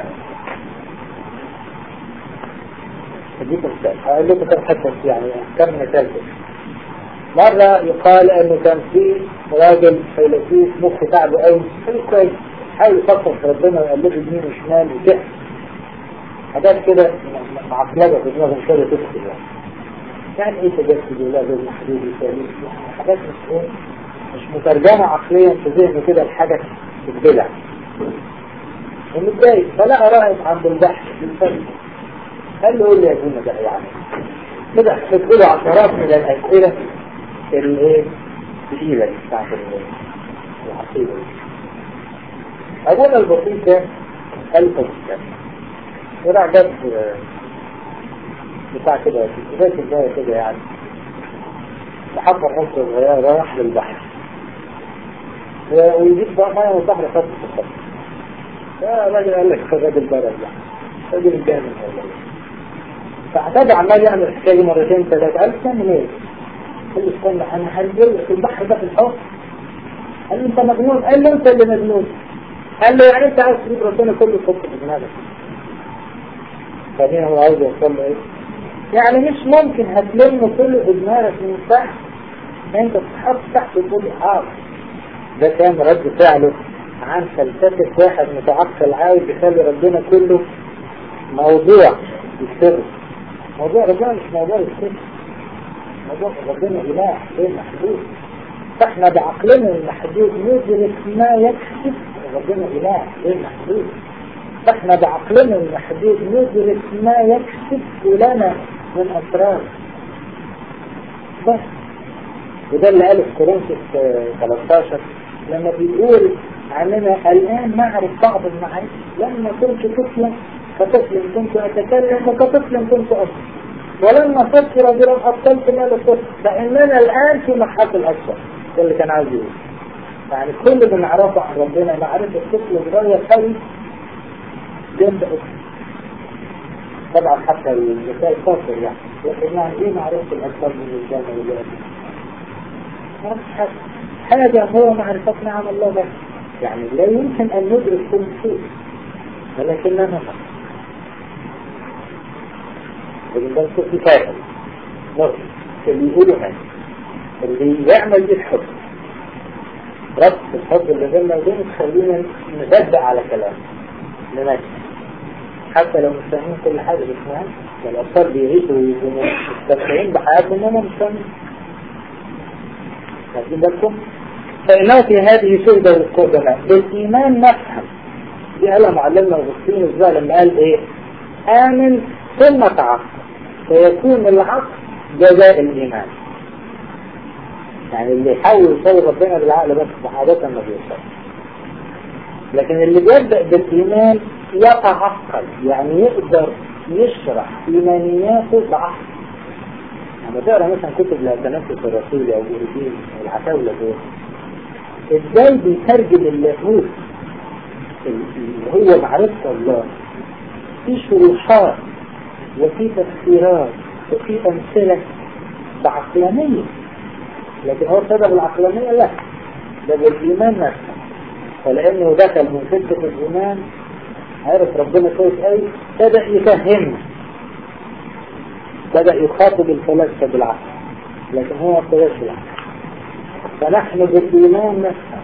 اديك مثال هقول لكم كم حتى يعني كم مثال مرة يقال انه كان في راجل فيلسوف مخ تعبه قوي كويس حاول يفكر في ربنا ويقلبه يمين وشمال وكده حاجات كده معقلبة في دماغهم كده تدخل يعني يعني ايه تجسد ولا غير محدود وثالث حاجات مش ايه مش مترجمة عقليا في ذهنه كده الحاجة تتبلع ومتضايق فلقى راهب عند البحث بالفن قال له قول لي يا ابونا ده يعني كده تدخلوا عشرات من الأسئلة الايه الثقيلة دي بتاعت العقيدة دي أبونا البسيط ده قال طب طلع جاب بتاع كده في بداية البداية كده يعني محضر نفسه صغيرة رايح للبحر ويجيب بقى مية والبحر خط في الخط فالراجل قال لك الراجل بره البحر الراجل الجامل هذا فاعتدى عمال يعمل الحكاية دي مرتين ثلاثة قال تعمل ايه؟ قال له استنى انا هنزل في البحر ده في الحوض قال له انت مجنون قال له انت اللي مجنون قال له يعني انت عايز تجيب ربنا كله تحط في دماغك بعدين هو عاوز يوصل له ايه؟ يعني مش ممكن هتلم كل دماغك من تحت انت تتحط تحت وتقول حاضر ده كان رد فعله عن فلسفة واحد متعقل عاوز يخلي ربنا كله موضوع يكتبه موضوع ربنا مش موضوع يكتبه موضوع ربنا إله غير محدود فاحنا بعقلنا المحدود ندرك ما يكسب ربنا إله غير محدود فاحنا بعقلنا المحدود ندرك ما يكسب لنا من أسرار بس وده اللي قاله في كورنثوس 13 لما بيقول عننا الآن نعرف بعض المعاني لما كنت طفلا كطفل كنت أتكلم وكطفل كنت أصل ولما صرت رجلا أبطلت ما للطفل فإننا الآن في مرحلة الأكبر ده اللي كان عاوز يقول يعني كل اللي نعرفه عن ربنا معرفة الطفل صغير قوي جنب أكبر طبعا حتى المثال قاصر يعني لكن يعني ايه معرفة الأكبر من الجنة والجنة حاجة حاجة هو معرفتنا عن الله بس يعني لا يمكن أن ندرك كل شيء ولكننا نفهم لكن ده في كافر نص اللي يقولوا حاجة اللي يعمل دي الحب ربط الحب اللي بيننا وبينه تخلينا نصدق على كلامه نمشي حتى لو مش فاهمين كل حاجة باسمها الأطفال بيعيشوا ويكونوا مستمتعين بحياتهم وهم مش فاهمين واخدين بالكم؟ فإنه في هذه شهدة للقدماء بالإيمان نفهم دي قالها معلمنا أغسطين ازاي لما قال إيه؟ آمن ثم تعقل فيكون العقل جزاء الإيمان يعني اللي يحاول يصور ربنا بالعقل بس عادة ما بيوصل لكن اللي بيبدأ بالإيمان يتعقل يعني يقدر يشرح إيمانياته بعقل لما تقرا مثلا كتب لتنفس الرسول أو أوريدين أو العتاولة دول ازاي بيترجم اللاهوت اللي هو معرفة الله في شروحات وفي تفسيرات وفي أمثلة بعقلانية لكن هو سبب العقلانية لا ده بالإيمان نفسه فلأنه دخل من فكرة الإيمان عرف ربنا كويس قوي بدأ يفهمنا بدأ يخاطب الفلاسفة بالعقل لكن هو ما ابتداش بالعقل فنحن بالإيمان نفسه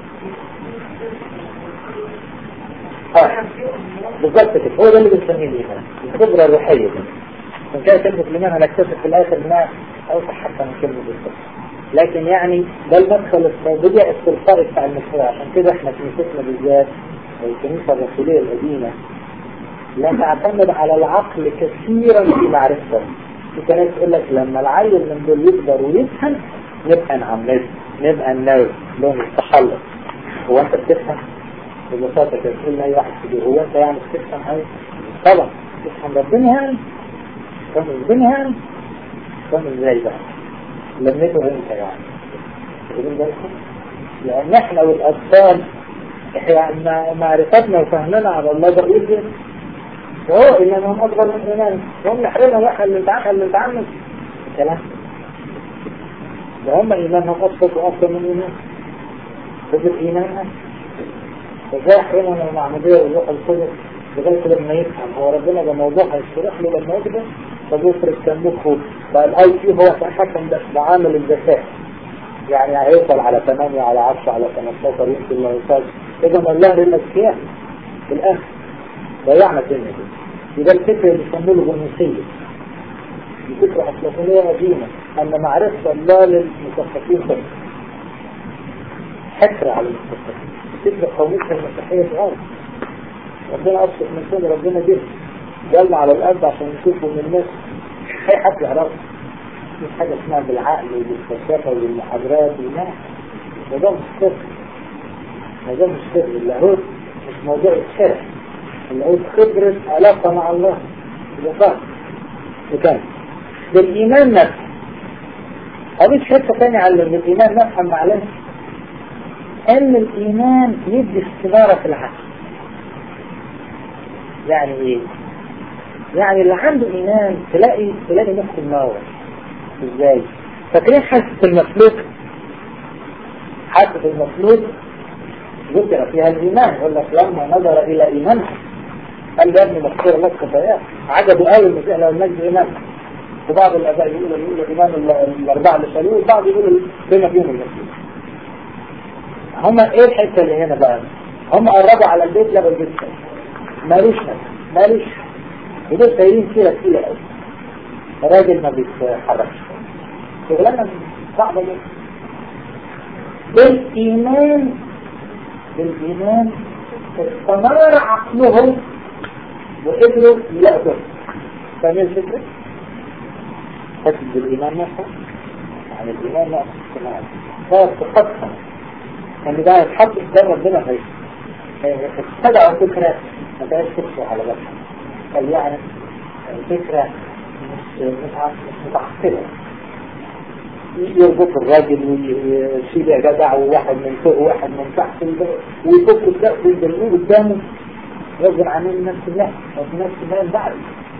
آه. بالظبط كده هو ده اللي بنسميه الإيمان الخبرة الروحية دي من كده كلمة الإيمان هنكتشف في الآخر إنها أوسع حتى من كلمة الخبرة لكن يعني ده المدخل الصادقي التلقائي بتاع المشروع عشان كده احنا كنيستنا بالذات الكنيسة الرسولية القديمة لا تعتمد على العقل كثيرا في معرفته في كناس تقول لك لما العيل من دول يكبر ويفهم نبقى نعمله نبقى ننوي لهم التحلق هو انت بتفهم ببساطة كده تقول لأي واحد كده هو انت يعني بتفهم ايه طبعا تفهم ربنا يعني فاهم ربنا يعني فاهم ازاي بقى لميته انت يعني واخدين بالكم لان احنا والاطفال احنا معرفتنا وفهمنا على الله ده ايه وهو انهم اكبر من ايمان هم نحرمهم احنا اللي نتعامل اللي نتعامل كلام ده هم ايمانهم ابسط واكثر من ايمان فكر ايمانها فازاي يحرمهم المعمودية والروح القدس لغاية لما يفهم هو ربنا ده موضوع هيشرح له لما يكبر فبيفرق كان مخه بقى الاي كيو هو تحكم بعامل الذكاء يعني هيوصل على 8 على 10 على 15 يمكن ما يوصلش اذا الله للاذكياء في الاخر ضيعنا الدنيا دي يبقى الفكر اللي بيسموه الغنوصية دي فكرة أفلاطونية قديمة أن معرفة الله للمثقفين بس حكر على المثقفين فكرة قومية المسيحية صغيرة ربنا أبسط من كده ربنا جه جالنا على الأرض عشان نشوفه من الناس أي حد يعرفه مش حاجة اسمها بالعقل وبالفلسفة وبالمحاضرات ولا ده مش سر ده مش سر اللاهوت مش موضوع الشرع اللاهوت خبرة علاقة مع الله ده فهم وكان بالإيمان نفسه أضيف حتة تانية على الإيمان نفهم معلش أن الإيمان يدي استمارة في العقل يعني إيه؟ يعني اللي عنده إيمان تلاقي تلاقي نفسه منور إزاي؟ فاكرين حاسة المخلوق حاسة المخلوق ذكر فيها الإيمان يقول لك لما نظر إلى إيمانها قال يا ابني مغفور لك خطاياك عجبوا قوي المسيح لو المجد إيمانها وبعض الآباء يقولوا يقولوا إيمان الأربعة اللي شالوه والبعض يقولوا بما فيهم المسيح هم إيه الحتة اللي هنا بقى؟ هم قربوا على البيت لقوا البيت مالوش نفس مالوش ودول سايرين كده كتير قوي الراجل ما بيتحركش شغلانه صعبه جدا بالإيمان بالإيمان استمر عقلهم وقدروا يلاقوا فاهمين الفكرة؟ حسب بالإيمان نفسه يعني الإيمان نفسه استمر هو تقدم يعني ده يتحط قدام ربنا خير ابتدعوا فكرة ما بقاش فكرة على بس قال يعني الفكرة مش مش متعقلة يربط الراجل ويشيل يا جدع وواحد من فوق وواحد من تحت ويفك الدقف ويدلوه قدامه غصب عنهم نفس الله او نفس الله بعد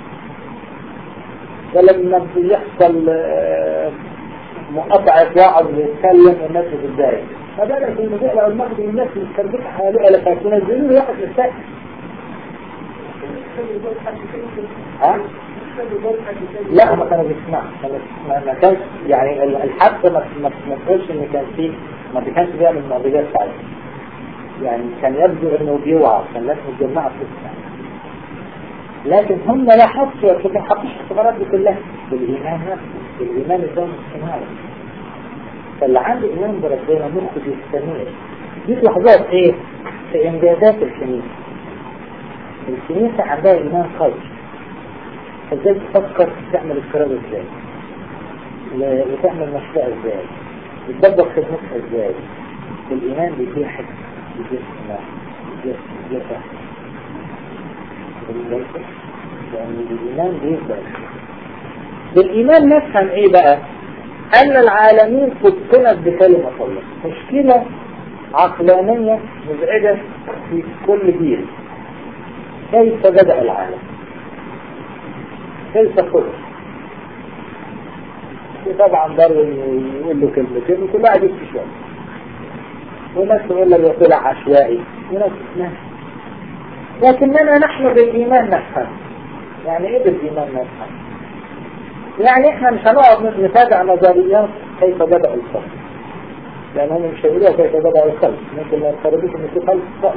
ولما بيحصل مقاطعة وعظ ويتكلم الناس بتتضايق فبدأ في المذيع لو المغرب الناس مستربكة حواليه لك تنزلوا له واحد للساكن ها؟ لا ما كانوا بيسمعوا ما ما كانش يعني ال- الحد ما ما ما تقولش ان كان فيه ما كانش بيعمل معجزات ساعتها يعني كان يبدو انه بيوعى كان الناس متجمعه تسمع لكن هم لا حطوا لكن ما حطوش الاختبارات دي كلها بالايمان نفسه بالايمان الدوم السماوي فاللي عنده ايمان بربنا مخه بيستمر دي لحظات ايه؟ في انجازات الكنيسه الكنيسه عندها ايمان قوي ازاي تفكر تعمل القرار ازاي ل- وتعمل مشروع ازاي وتدبر خدمتها ازاي الايمان بيديها حكمه بيديها سماح بيديها بيديها فهم بالله لأن الإيمان بيقبل بالإيمان نفهم إيه بقى أن العالمين فتنت بكلمة الله مشكلة عقلانية مزعجة في كل جيل كيف بدأ العالم كيف خلق طبعا داروين يقول له كلمتين وكل واحد يكفي شوية وناس تقول لك ده طلع عشوائي وناس ماشي لكننا نحن بالإيمان نفهم يعني ايه بالإيمان نفهم يعني احنا مش هنقعد نتابع نظريات كيف بدأ الخلق لأن هم مش هيقولوا كيف بدأ الخلق ممكن ما يفترضوش ان في خلق خلق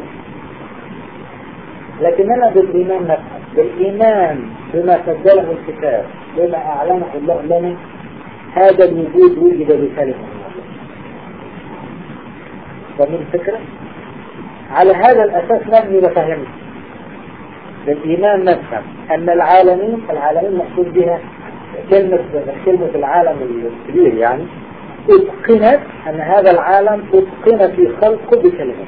لكننا بالإيمان نفهم بالإيمان بما سجله الكتاب بما أعلنه الله لنا هذا الوجود وجد بكلمة الله فمن فكرة على هذا الأساس نبني وفهمنا بالإيمان نفهم أن العالمين العالمين مقصود بها كلمة كلمة العالم الكبير يعني اتقنت أن هذا العالم اتقن في خلقه بكلمة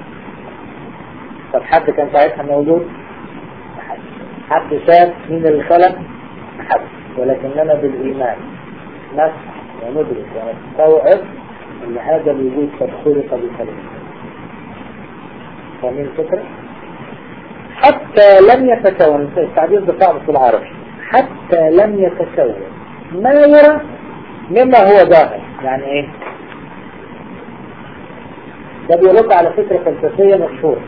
طب حد كان ساعتها موجود؟ حد حد شاف مين اللي خلق؟ حد ولكننا بالإيمان نفهم وندرك ونستوعب أن هذا الوجود قد خلق بكلمة فاهمين الفكرة؟ حتى لم يتكون التعبير ده صعب في العربي حتى لم يتكون ما يرى مما هو ظاهر يعني ايه ده بيرد على فكرة فلسفية مشهورة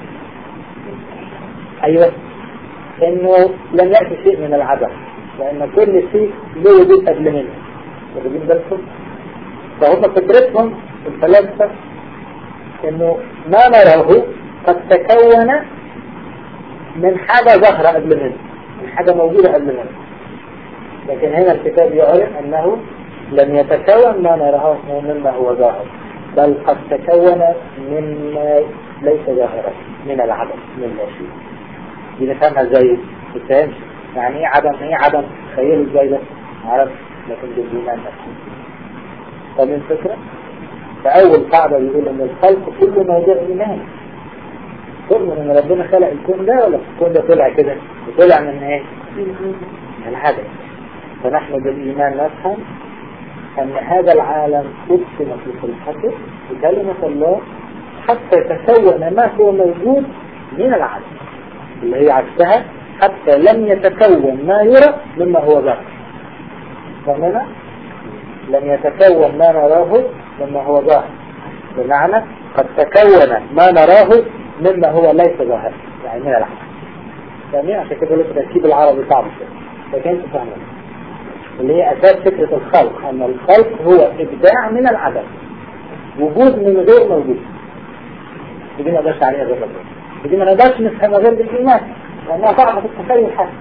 ايوه انه لم يأتي شيء من العدم لان كل شيء له وجود قبل منه واخدين بالكم فهم فكرتهم الفلاسفة انه ما نراه قد تكون من حاجة ظاهرة قبل منه من حاجة موجودة قبل منه لكن هنا الكتاب يعلن أنه لم يتكون ما نراه مما هو ظاهر بل قد تكون مما ليس ظاهرا من العدم من لا شيء دي نفهمها ازاي تفهمش يعني ايه عدم ايه عدم تخيلوا ازاي ده عرف لكن بالإيمان نفسه فمن فكرة فأول قاعدة بيقول أن الخلق كله موضوع إيمان تؤمن ان ربنا خلق الكون ده ولا الكون ده طلع كده وطلع من ايه من العدم فنحن بالايمان نفهم ان هذا العالم اتقن في خلقته بكلمة الله حتى يتكون ما هو موجود من العدم اللي هي عكسها حتى لم يتكون ما يرى مما هو ظاهر فهمنا لم يتكون ما نراه مما هو ظاهر بمعنى قد تكون ما نراه مما هو ليس ظاهر يعني من العدم فاهمين عشان كده لك التركيب العربي صعب شويه لكن انتوا فاهمين اللي هي اساس فكرة الخلق ان الخلق هو ابداع من العدم وجود من غير موجود ودي ما نقدرش عليها غير ربنا ودي ما نقدرش نفهمها غير بالايمان لانها صعبة في التخيل حتى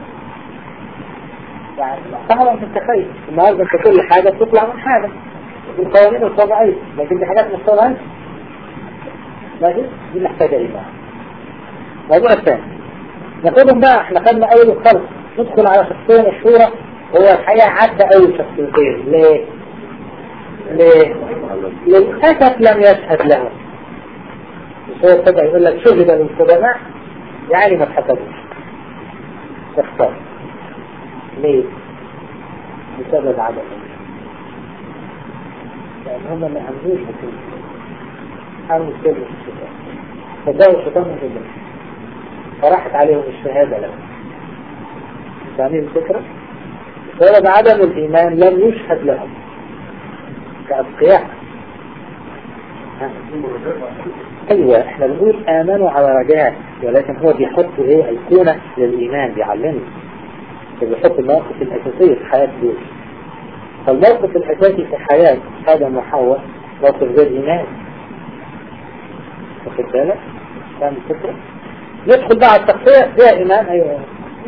يعني صعبة في التخيل النهارده انت كل حاجة بتطلع من حاجة القوانين الطبيعية لكن دي حاجات مش طبيعية ماشي دي محتاجة ايمان الموضوع الثاني ناخدهم بقى احنا خدنا اول الخلق ندخل على شخصية مشهورة هو الحقيقة عدى اول شخصيتين ليه؟ ليه؟ للأسف لم يشهد له مش هو ابتدى يقول لك شهد للقدماء يعني ما اتحسبوش تختار ليه؟ بسبب عدم لأن هم ما عندوش بكل عملوا سر الشيطان فدعوا الشيطان من جدا فراحت عليهم الشهادة له فاهمين الفكرة؟ بسبب عدم الإيمان لم يشهد لهم كأبقياء أيوة احنا بنقول آمنوا على رجاء ولكن هو بيحط ايه أيقونة للإيمان بيعلمنا بيحط المواقف الأساسية في حياة دول فالموقف الأساسي في حياة آدم وحواء موقف غير إيمان واخد بالك؟ فاهم الفكرة؟ ندخل بقى على التغطية فيها إيمان أيوه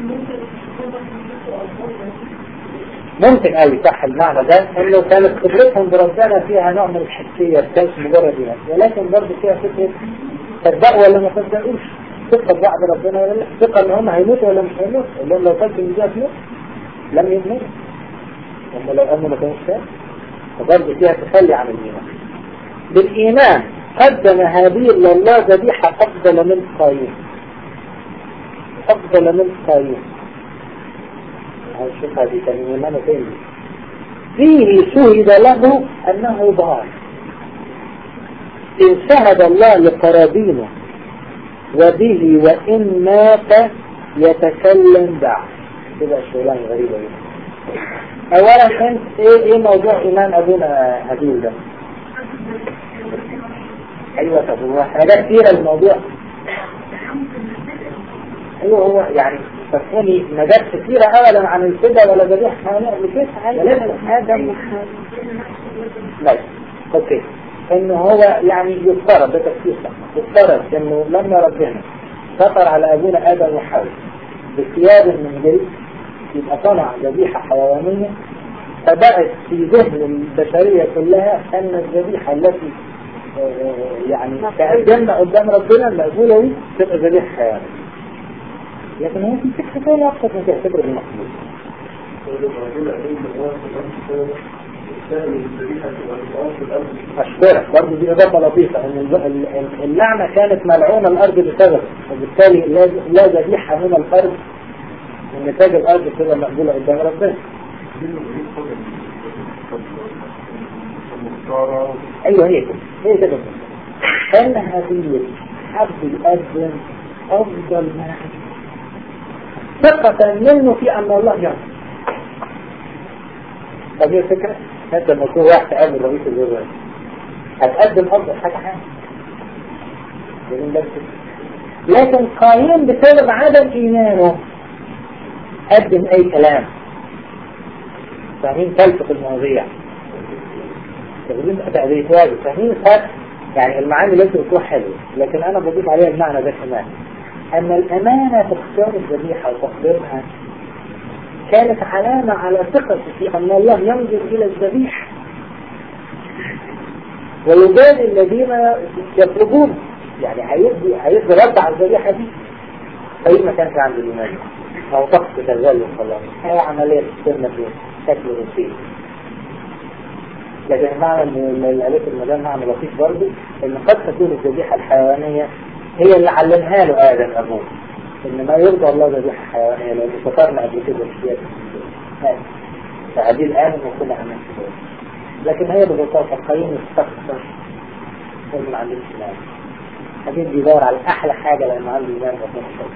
ممكن قوي صح المعنى ده انه كانت خبرتهم بربنا فيها نوع من الحسية كانت مجرد ايمان ولكن برضه فيها فكرة صدقوا ولا ما صدقوش ثقة بعد ربنا ولا لا ثقة ان هم هيموتوا ولا مش هيموتوا اللي هم لو كانت النجاة تموت لم يموتوا هم لو امنوا ما كانوش فاهم فبرضه فيها تخلي عن الايمان بالايمان قدم هابيل لله ذبيحة افضل من قايين افضل من قايين هنشوف هذه كان ايمانه فين فيه شهد له انه ضار إن شهد الله لقرابينه وبه وإن مات يتكلم بعد كده شغلانة غريبة دي أولا انت إيه إيه موضوع إيمان أبونا هابيل ده؟ أيوة طب هو حاجات كتيرة الموضوع أيوة هو يعني تفهمي نجاة كتيرة أبدا عن الفدا ولا ذبيحة هنعمل كيف لازم آدم لا أوكي إنه هو يعني يفترض ده تفسير يفترض إنه لما ربنا سطر على أبونا آدم وحواء بثياب من جلد يبقى صنع ذبيحة حيوانية فبقت في ذهن البشرية كلها أن الذبيحة التي يعني تقدمنا قدام ربنا المقبولة دي تبقى ذبيحة حيوانية لكن هو في فكرة ثانية أكثر من تعتبر بالمقبول أشكرك برضه دي إضافة لطيفة إن اللعنة كانت ملعونة الأرض بسبب وبالتالي لا ذبيحة من الأرض من نتاج الأرض تبقى مقبولة قدام ربنا أيوه هي كده هي كده كان هابيل حب يقدم أفضل ما ثقة منه في أن الله يعلم طب هي فكرة انت لما تكون واحد تقابل رئيس الوزراء هتقدم افضل حاجة حاجة لكن قايم بسبب عدم ايمانه قدم اي كلام فاهمين فلسفة المواضيع فاهمين تأدية واجب فاهمين فرق يعني المعاني لازم تكون حلوة لكن انا بضيف عليها المعنى ده كمان ان الامانة في اختيار الذبيحة وتقديمها كانت علامة على ثقة في أن الله ينظر إلى الذبيحة ويبالي الذين يطلبون يعني هيدي هيدي رد على الذبيحة دي فإيه ما كانش عند الإيمان أو طقس شغال وخلاص هي عملية تتم بشكل روتيني لكن معنى من الآلات المدام معنى لطيف برضه إن قد تكون الذبيحة الحيوانية هي اللي علمها له آدم أبوه ان ما يرضى الله ذبيحة حيوانية لان سطرنا قبل كده الشيء فهذه الآن وكنا عمل لكن هي ببساطة قيم يستخسر وما عندهمش الآن هذه بيدور على أحلى حاجة لأنه عنده إيمان ربنا خير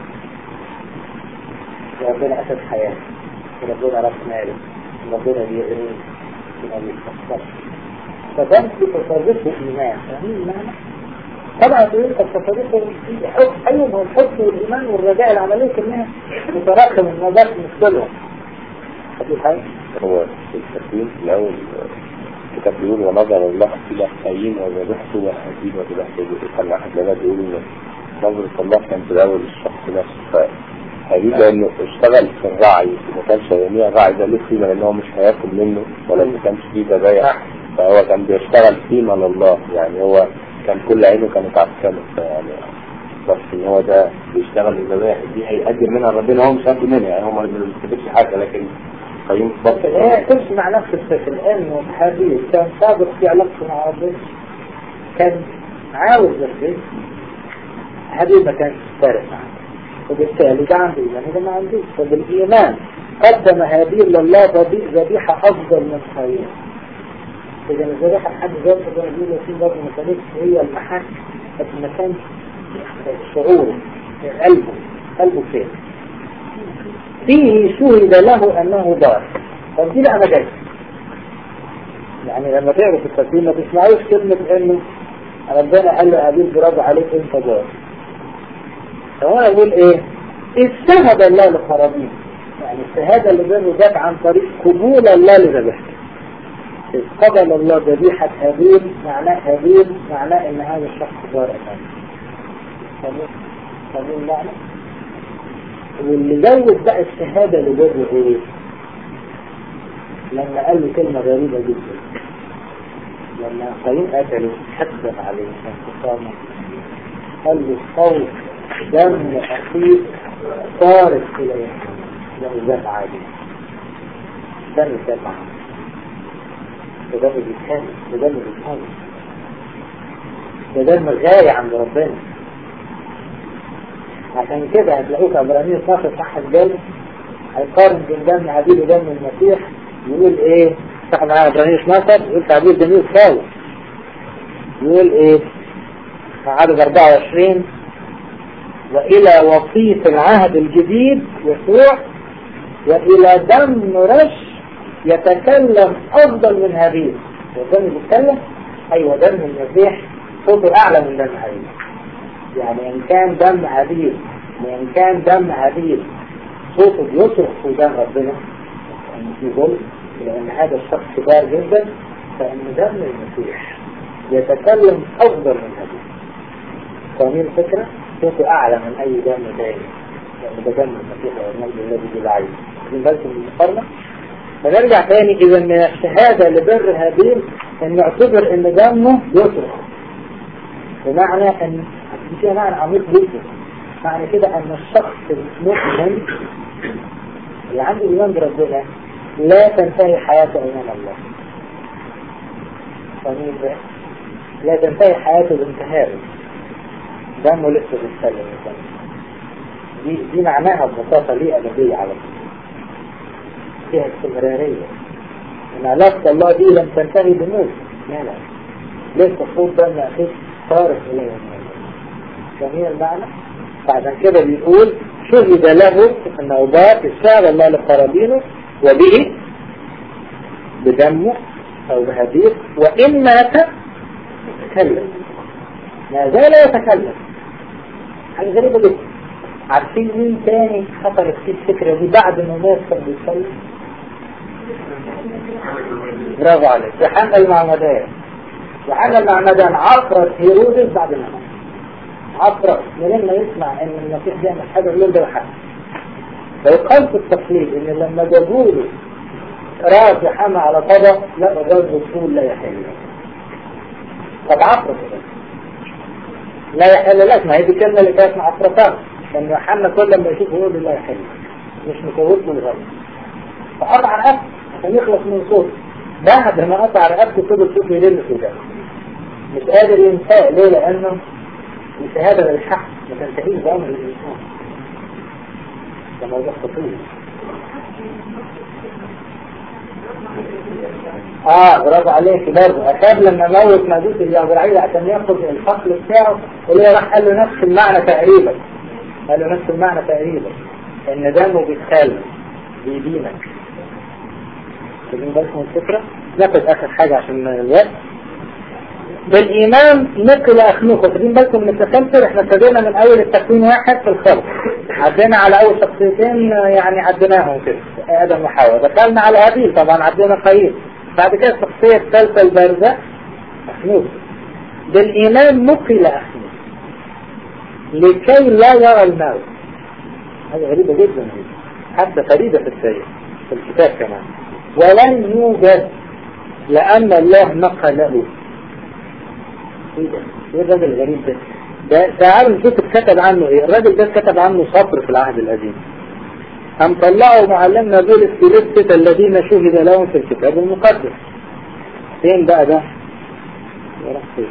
وربنا أساس حياته وربنا رأس ماله وربنا بيغنيه وما بيستخسرش فده في تصرفه إيمان فاهمين المعنى؟ طبعا تقول لك التصرف حب ايوه هو الحب والايمان والرجاء العمليه كلها متراكم النظر مثلهم هتقول حاجه هو التكوين في الاول الكتاب بيقول ونظر الله الى قايين وذبحته وهابيل وذبحته كان واحد لما بيقول ان نظرة الله كان في الاول الشخص نفسه فهابيل لانه اشتغل في الرعي ما كانش يوميا الرعي ده له قيمه لان هو مش هياكل منه ولا ما كانش فيه ذبايح فهو كان بيشتغل قيمه لله يعني هو كان كل عينه كانت على السماء يعني بس ان هو ده بيشتغل الذبائح دي هيقدم منها ربنا هو مش هياكل منها يعني هو ما بيستفدش حاجه لكن قيم بس هي تمشي مع نفس الفكر لانه حبيب كان صادق في علاقته مع ربنا كان عاوز الرزق حبيب ما كانش فارق معاه وبالتالي ده عنده ايمان وده ما عندوش فبالايمان قدم هابيل لله ذبيحه افضل من قايين إذا الذبيحة لحد ذاته زي ما بيقولوا في برضه ما كانتش هي المحك بس ما كانش شعور قلبه قلبه فين فيه شهد له أنه ضار طب دي بقى مجاز يعني لما تقروا في التفسير ما تسمعوش كلمة إنه ربنا قال له أبيل برافو عليك أنت ضار فهو أقول إيه؟ استهد الله للخرابين يعني الشهادة اللي بره جت عن طريق قبول الله لذبيحته إذ قبل الله ذبيحة هابيل معناه هابيل معناه ان هذا الشخص بار امامه فاهمين المعنى؟ واللي زود بقى الشهادة اللي بره ايه؟ لما قال له كلمة غريبة جدا لما قايين قتلوا حقدا عليه انتصامه قال له صوت دم أخيك صارت إليه ده دم عادي دم دم عادي ده دم بيتهان ده دم بيتهان ده دم غالي عند ربنا عشان كده هتلاقوه في عبرانية 12 صح الجنة هيقارن بين دم عبيد ودم المسيح يقول ايه صح معايا عبرانية 12 يقول تعبير جميل خالص يقول ايه عدد 24 وإلى وصيف العهد الجديد يسوع وإلى دم رش يتكلم أفضل من هابيل والدم بيتكلم أيوة دم المسيح صوته أعلى من دم هابيل يعني إن كان دم هابيل وإن كان دم هابيل صوته بيصرخ في دم ربنا يعني في ظلم لأن هذا الشخص كبار جدا فإن دم المسيح يتكلم أفضل من هابيل فاهمين الفكرة؟ صوته أعلى من أي دم تاني لأن ده دم المسيح والمجد الذي بالعين من بالكم من المقارنة فنرجع تاني إذا من الشهادة لبر هابيل أن يعتبر أن دمه يصرخ بمعنى أن دي فيها معنى عميق جدا معنى كده أن الشخص المؤمن اللي عنده إيمان بربنا لا تنتهي حياته أمام الله فاهمين ازاي؟ لا تنتهي حياته بانتهاره دمه لسه بيتكلم دي دي معناها ببساطة ليه أبدية على فكرة فيها استمرارية إن علاقة الله دي لم تنتهي بموت لا لا لسه صوت دم أخيك صارف إليه جميع المعنى فعشان كده بيقول شهد له في النوبات اشتغل الله لقرابينه وبه بدمه أو بهديه وإن مات تكلم ما زال يتكلم حاجة غريبة جدا عارفين مين تاني خطرت فيه الفكرة دي بعد ما مات كان بيتكلم برافو عليك يوحنا المعمدان يوحنا المعمدان عقرت هيرودس بعد ما مات عقرت منين ما يسمع ان المسيح بيعمل حاجة يقول ده يوحنا فيقال في التقليد ان لما جابوا له راس يوحنا على طبق لا الرجل الرسول لا يحل طب عقرت لا يحل لك ما هي دي الكلمة اللي كانت مع الصرفان لأن يوحنا كل ما يشوف يقول لا يحل مش مكوت من الغرب فقطع رقبته عشان يخلص من صوت بعد ما قطع رقبته فضل صوته يلم في ده مش قادر ينساه ليه لأنه الشهادة للحق ما تنتهيش بأمر الإنسان ده موضوع خطير اه برافو عليك برضه اخاب لما موت مجوس الجبرائيل عشان ياخد الفصل بتاعه اللي راح قال له نفس المعنى تقريبا قال له نفس المعنى تقريبا ان دمه بيتخلى بيدينك خدين بالكم الفكرة ناخد اخر حاجة عشان الوقت بالإيمان نقل أخنوخ واخدين بالكم من التسلسل احنا ابتدينا من أول التكوين واحد في الخلق عدينا على أول شخصيتين يعني عديناهم كده آدم وحواء دخلنا على هابيل طبعا عدينا قايين بعد كده الشخصية الثالثة البارزة أخنوخ بالإيمان نقل أخنوخ لكي لا يرى الموت هذه غريبة جدا حتى فريدة في السير في الكتاب كمان ولن يوجد لأن الله نقله ايه ده؟ ايه الراجل الغريب ده؟ ده تعالوا نشوف اتكتب عنه ايه؟ الراجل ده اتكتب عنه سطر في العهد القديم. أم طلعوا معلمنا بولس في لستة الذين شهد لهم في الكتاب المقدس. فين بقى ده؟ راح فين؟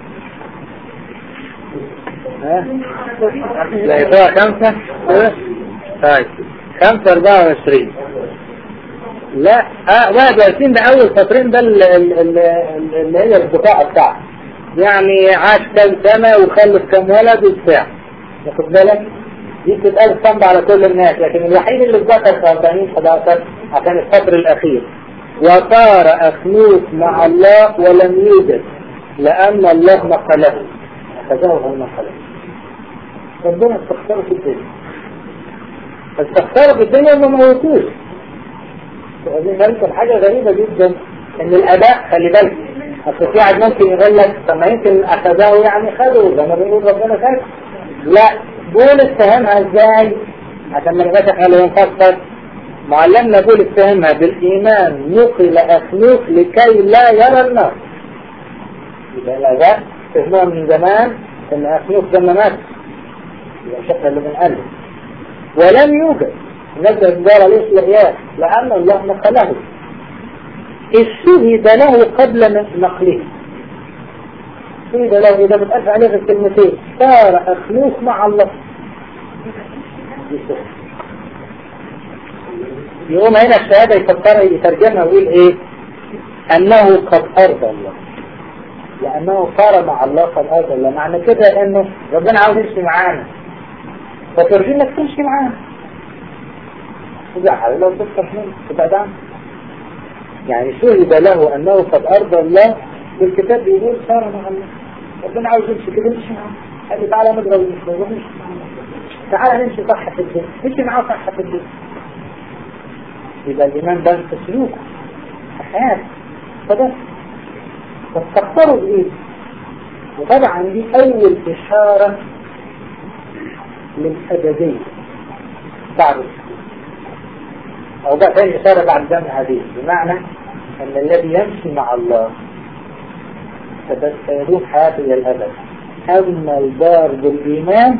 ها؟ لقيتوها خمسة؟ طيب خمسة أربعة وعشرين لا اه 21 ده أول سطرين ده اللي هي البطاقة بتاعته يعني عاش كام سنة وخلف كام ولد وبتاع واخد بالك دي بتتقال صنب على كل الناس لكن الوحيد اللي اتذكر في 40 11 عشان السطر الأخير وصار أخنوس مع الله ولم يوجد لأن الله نقله أخذه عن نقله ربنا استخسره في الدنيا استخسره في الدنيا وما موتوش واخدين بالكم حاجة غريبة جدا ان الاباء خلي بالك اصل في واحد ممكن يقول لك طب ما يمكن اخذه يعني خده زي ما بنقول ربنا خد لا بولس فهمها ازاي عشان ما نبقاش احنا اللي بنفسر معلمنا بولس فهمها بالايمان نقل اخنوخ لكي لا يرى النار يبقى الاباء فهموها من زمان ان اخنوخ ده ما مات يبقى مش احنا اللي بنقلب ولم يوجد نزل الدار عليه الإحياء لأن الله نقله إذ شهد له قبل نقله شهد له إذا بتقف عليه في الكلمتين صار أخلوق مع الله يقوم هنا الشهادة يفكر يترجمها ويقول إيه أنه قد أرضى الله لأنه صار مع الله قد أرضى الله معنى كده إنه ربنا عاوز يمشي معانا فترجي إنك تمشي معانا تزعل لو تفتح منه تبعد عنه يعني شهد له أنه قد أرضى الله والكتاب بيقول صار مع الله ربنا عاوز يمشي كده يمشي معاه قال لي تعالى نضرب المسلم نمشي تعالى نمشي صح في الدين نمشي معاه صح في الدين يبقى الإيمان ده في سلوكه في حياته فده فاستغفروا بإيه وطبعا دي أول إشارة للأبدية بعد أو بقى ثاني إشارة بعد دم هذه بمعنى أن الذي يمشي مع الله سيدوم حياته إلى الأبد أما البار بالإيمان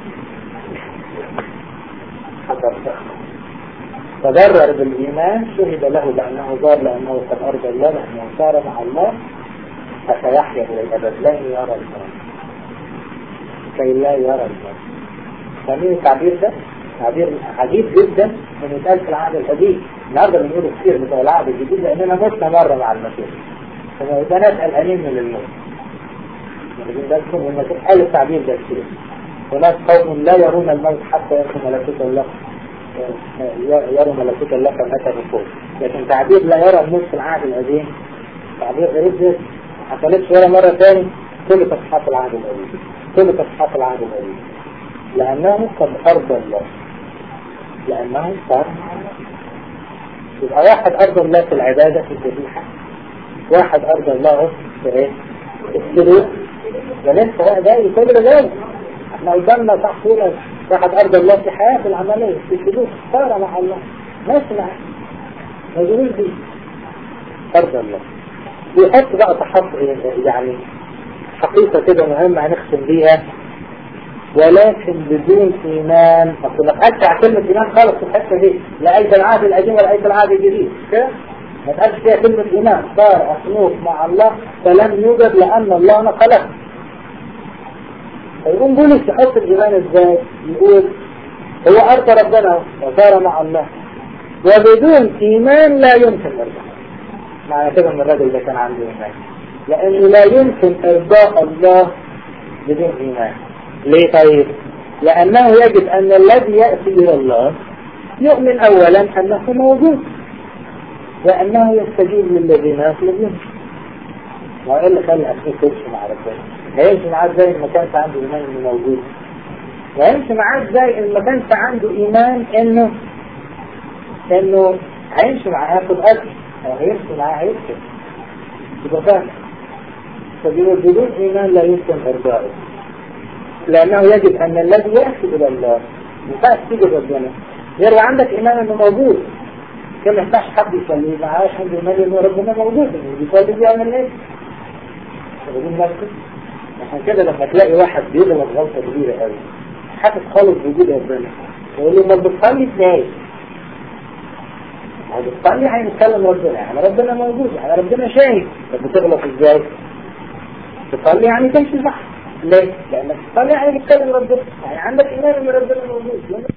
تضرر بالإيمان شهد له بأنه ضار لأنه قد أرضى الله لأنه صار مع الله فسيحيا إلى الأبد لن يرى الموت كي لا يرى الموت فمين التعبير ده؟ تعبير عجيب جدا من يتقال في العهد القديم النهارده بنقول كتير بتوع العهد الجديد لاننا متنا مره مع المسيح فما يبقى ناس قلقانين من الموت واخدين بالكم والمسيح قال التعبير ده كتير هناك قوم لا يرون الموت حتى يروا ملكوت الله يروا ملكوت الله كما اتى بالفوق لكن تعبير لا يرى الموت في العهد القديم تعبير غريب جدا ما حصلتش ولا مره ثاني كل تصحيحات العهد القديم كل تصحيحات العهد القديم لأنه قد أرضى الله لأنه صار يبقى واحد أرضى الله في العبادة في الذبيحة واحد أرضى الله في إيه؟ السلوك ده لسه بقى جاي كل ده جاي احنا قدامنا تحصيل واحد أرضى الله في حياته العملية في السلوك صار مع الله ماشي معاه مشغول بيه أرضى الله ويحط بقى تحط يعني حقيقة كده مهمة هنختم بيها ولكن بدون إيمان أصل ما تقالش على كلمة إيمان خالص في الحتة دي لا أيضا العهد القديم ولا أيضا العهد الجديد كده ما تقالش فيها كلمة إيمان صار أصنوف مع الله فلم يوجد لأن الله نقله فيقوم بولس يحط الإيمان إزاي يقول هو أرضى ربنا وصار مع الله وبدون إيمان لا يمكن إرضاء معنى كده من الرجل ده كان عنده إيمان لأنه لا يمكن إرضاء الله بدون إيمان ليه طيب لأنه يجب أن الذي يأتي إلى الله يؤمن أولا أنه موجود وأنه يستجيب للذين يطلبون وإيه اللي خلى أخيك يمشي مع ربنا هيمشي معاه ازاي ما كانش عنده إيمان إنه موجود وهيمشي معاه ازاي إن ما كانش عنده إيمان إنه إنه هيمشي معاه هياخد أكل أو هيمشي معاه هيكسب يبقى فاهم فبيقول بدون إيمان لا يمكن إرضائه لأنه يجب أن الذي يأتي إلى الله ينفعش تيجي ربنا غير عندك إيمان إنه موجود كان ما ينفعش حد يصلي معاه عنده إيمان إنه ربنا موجود بيصلي بيعمل إيه؟ واخدين بالكم؟ عشان كده لما تلاقي واحد بيغلط غلطة كبيرة قوي حاسس خالص بوجود ربنا يقول له ما بتصلي ازاي؟ ما بتصلي هيتكلم ربنا يعني ربنا موجود يعني ربنا شايف طب بتغلط ازاي؟ تصلي يعني تمشي صح ليه؟ لأنك تصلي يعني بتكلم ربنا يعني عندك إيمان إن ربنا موجود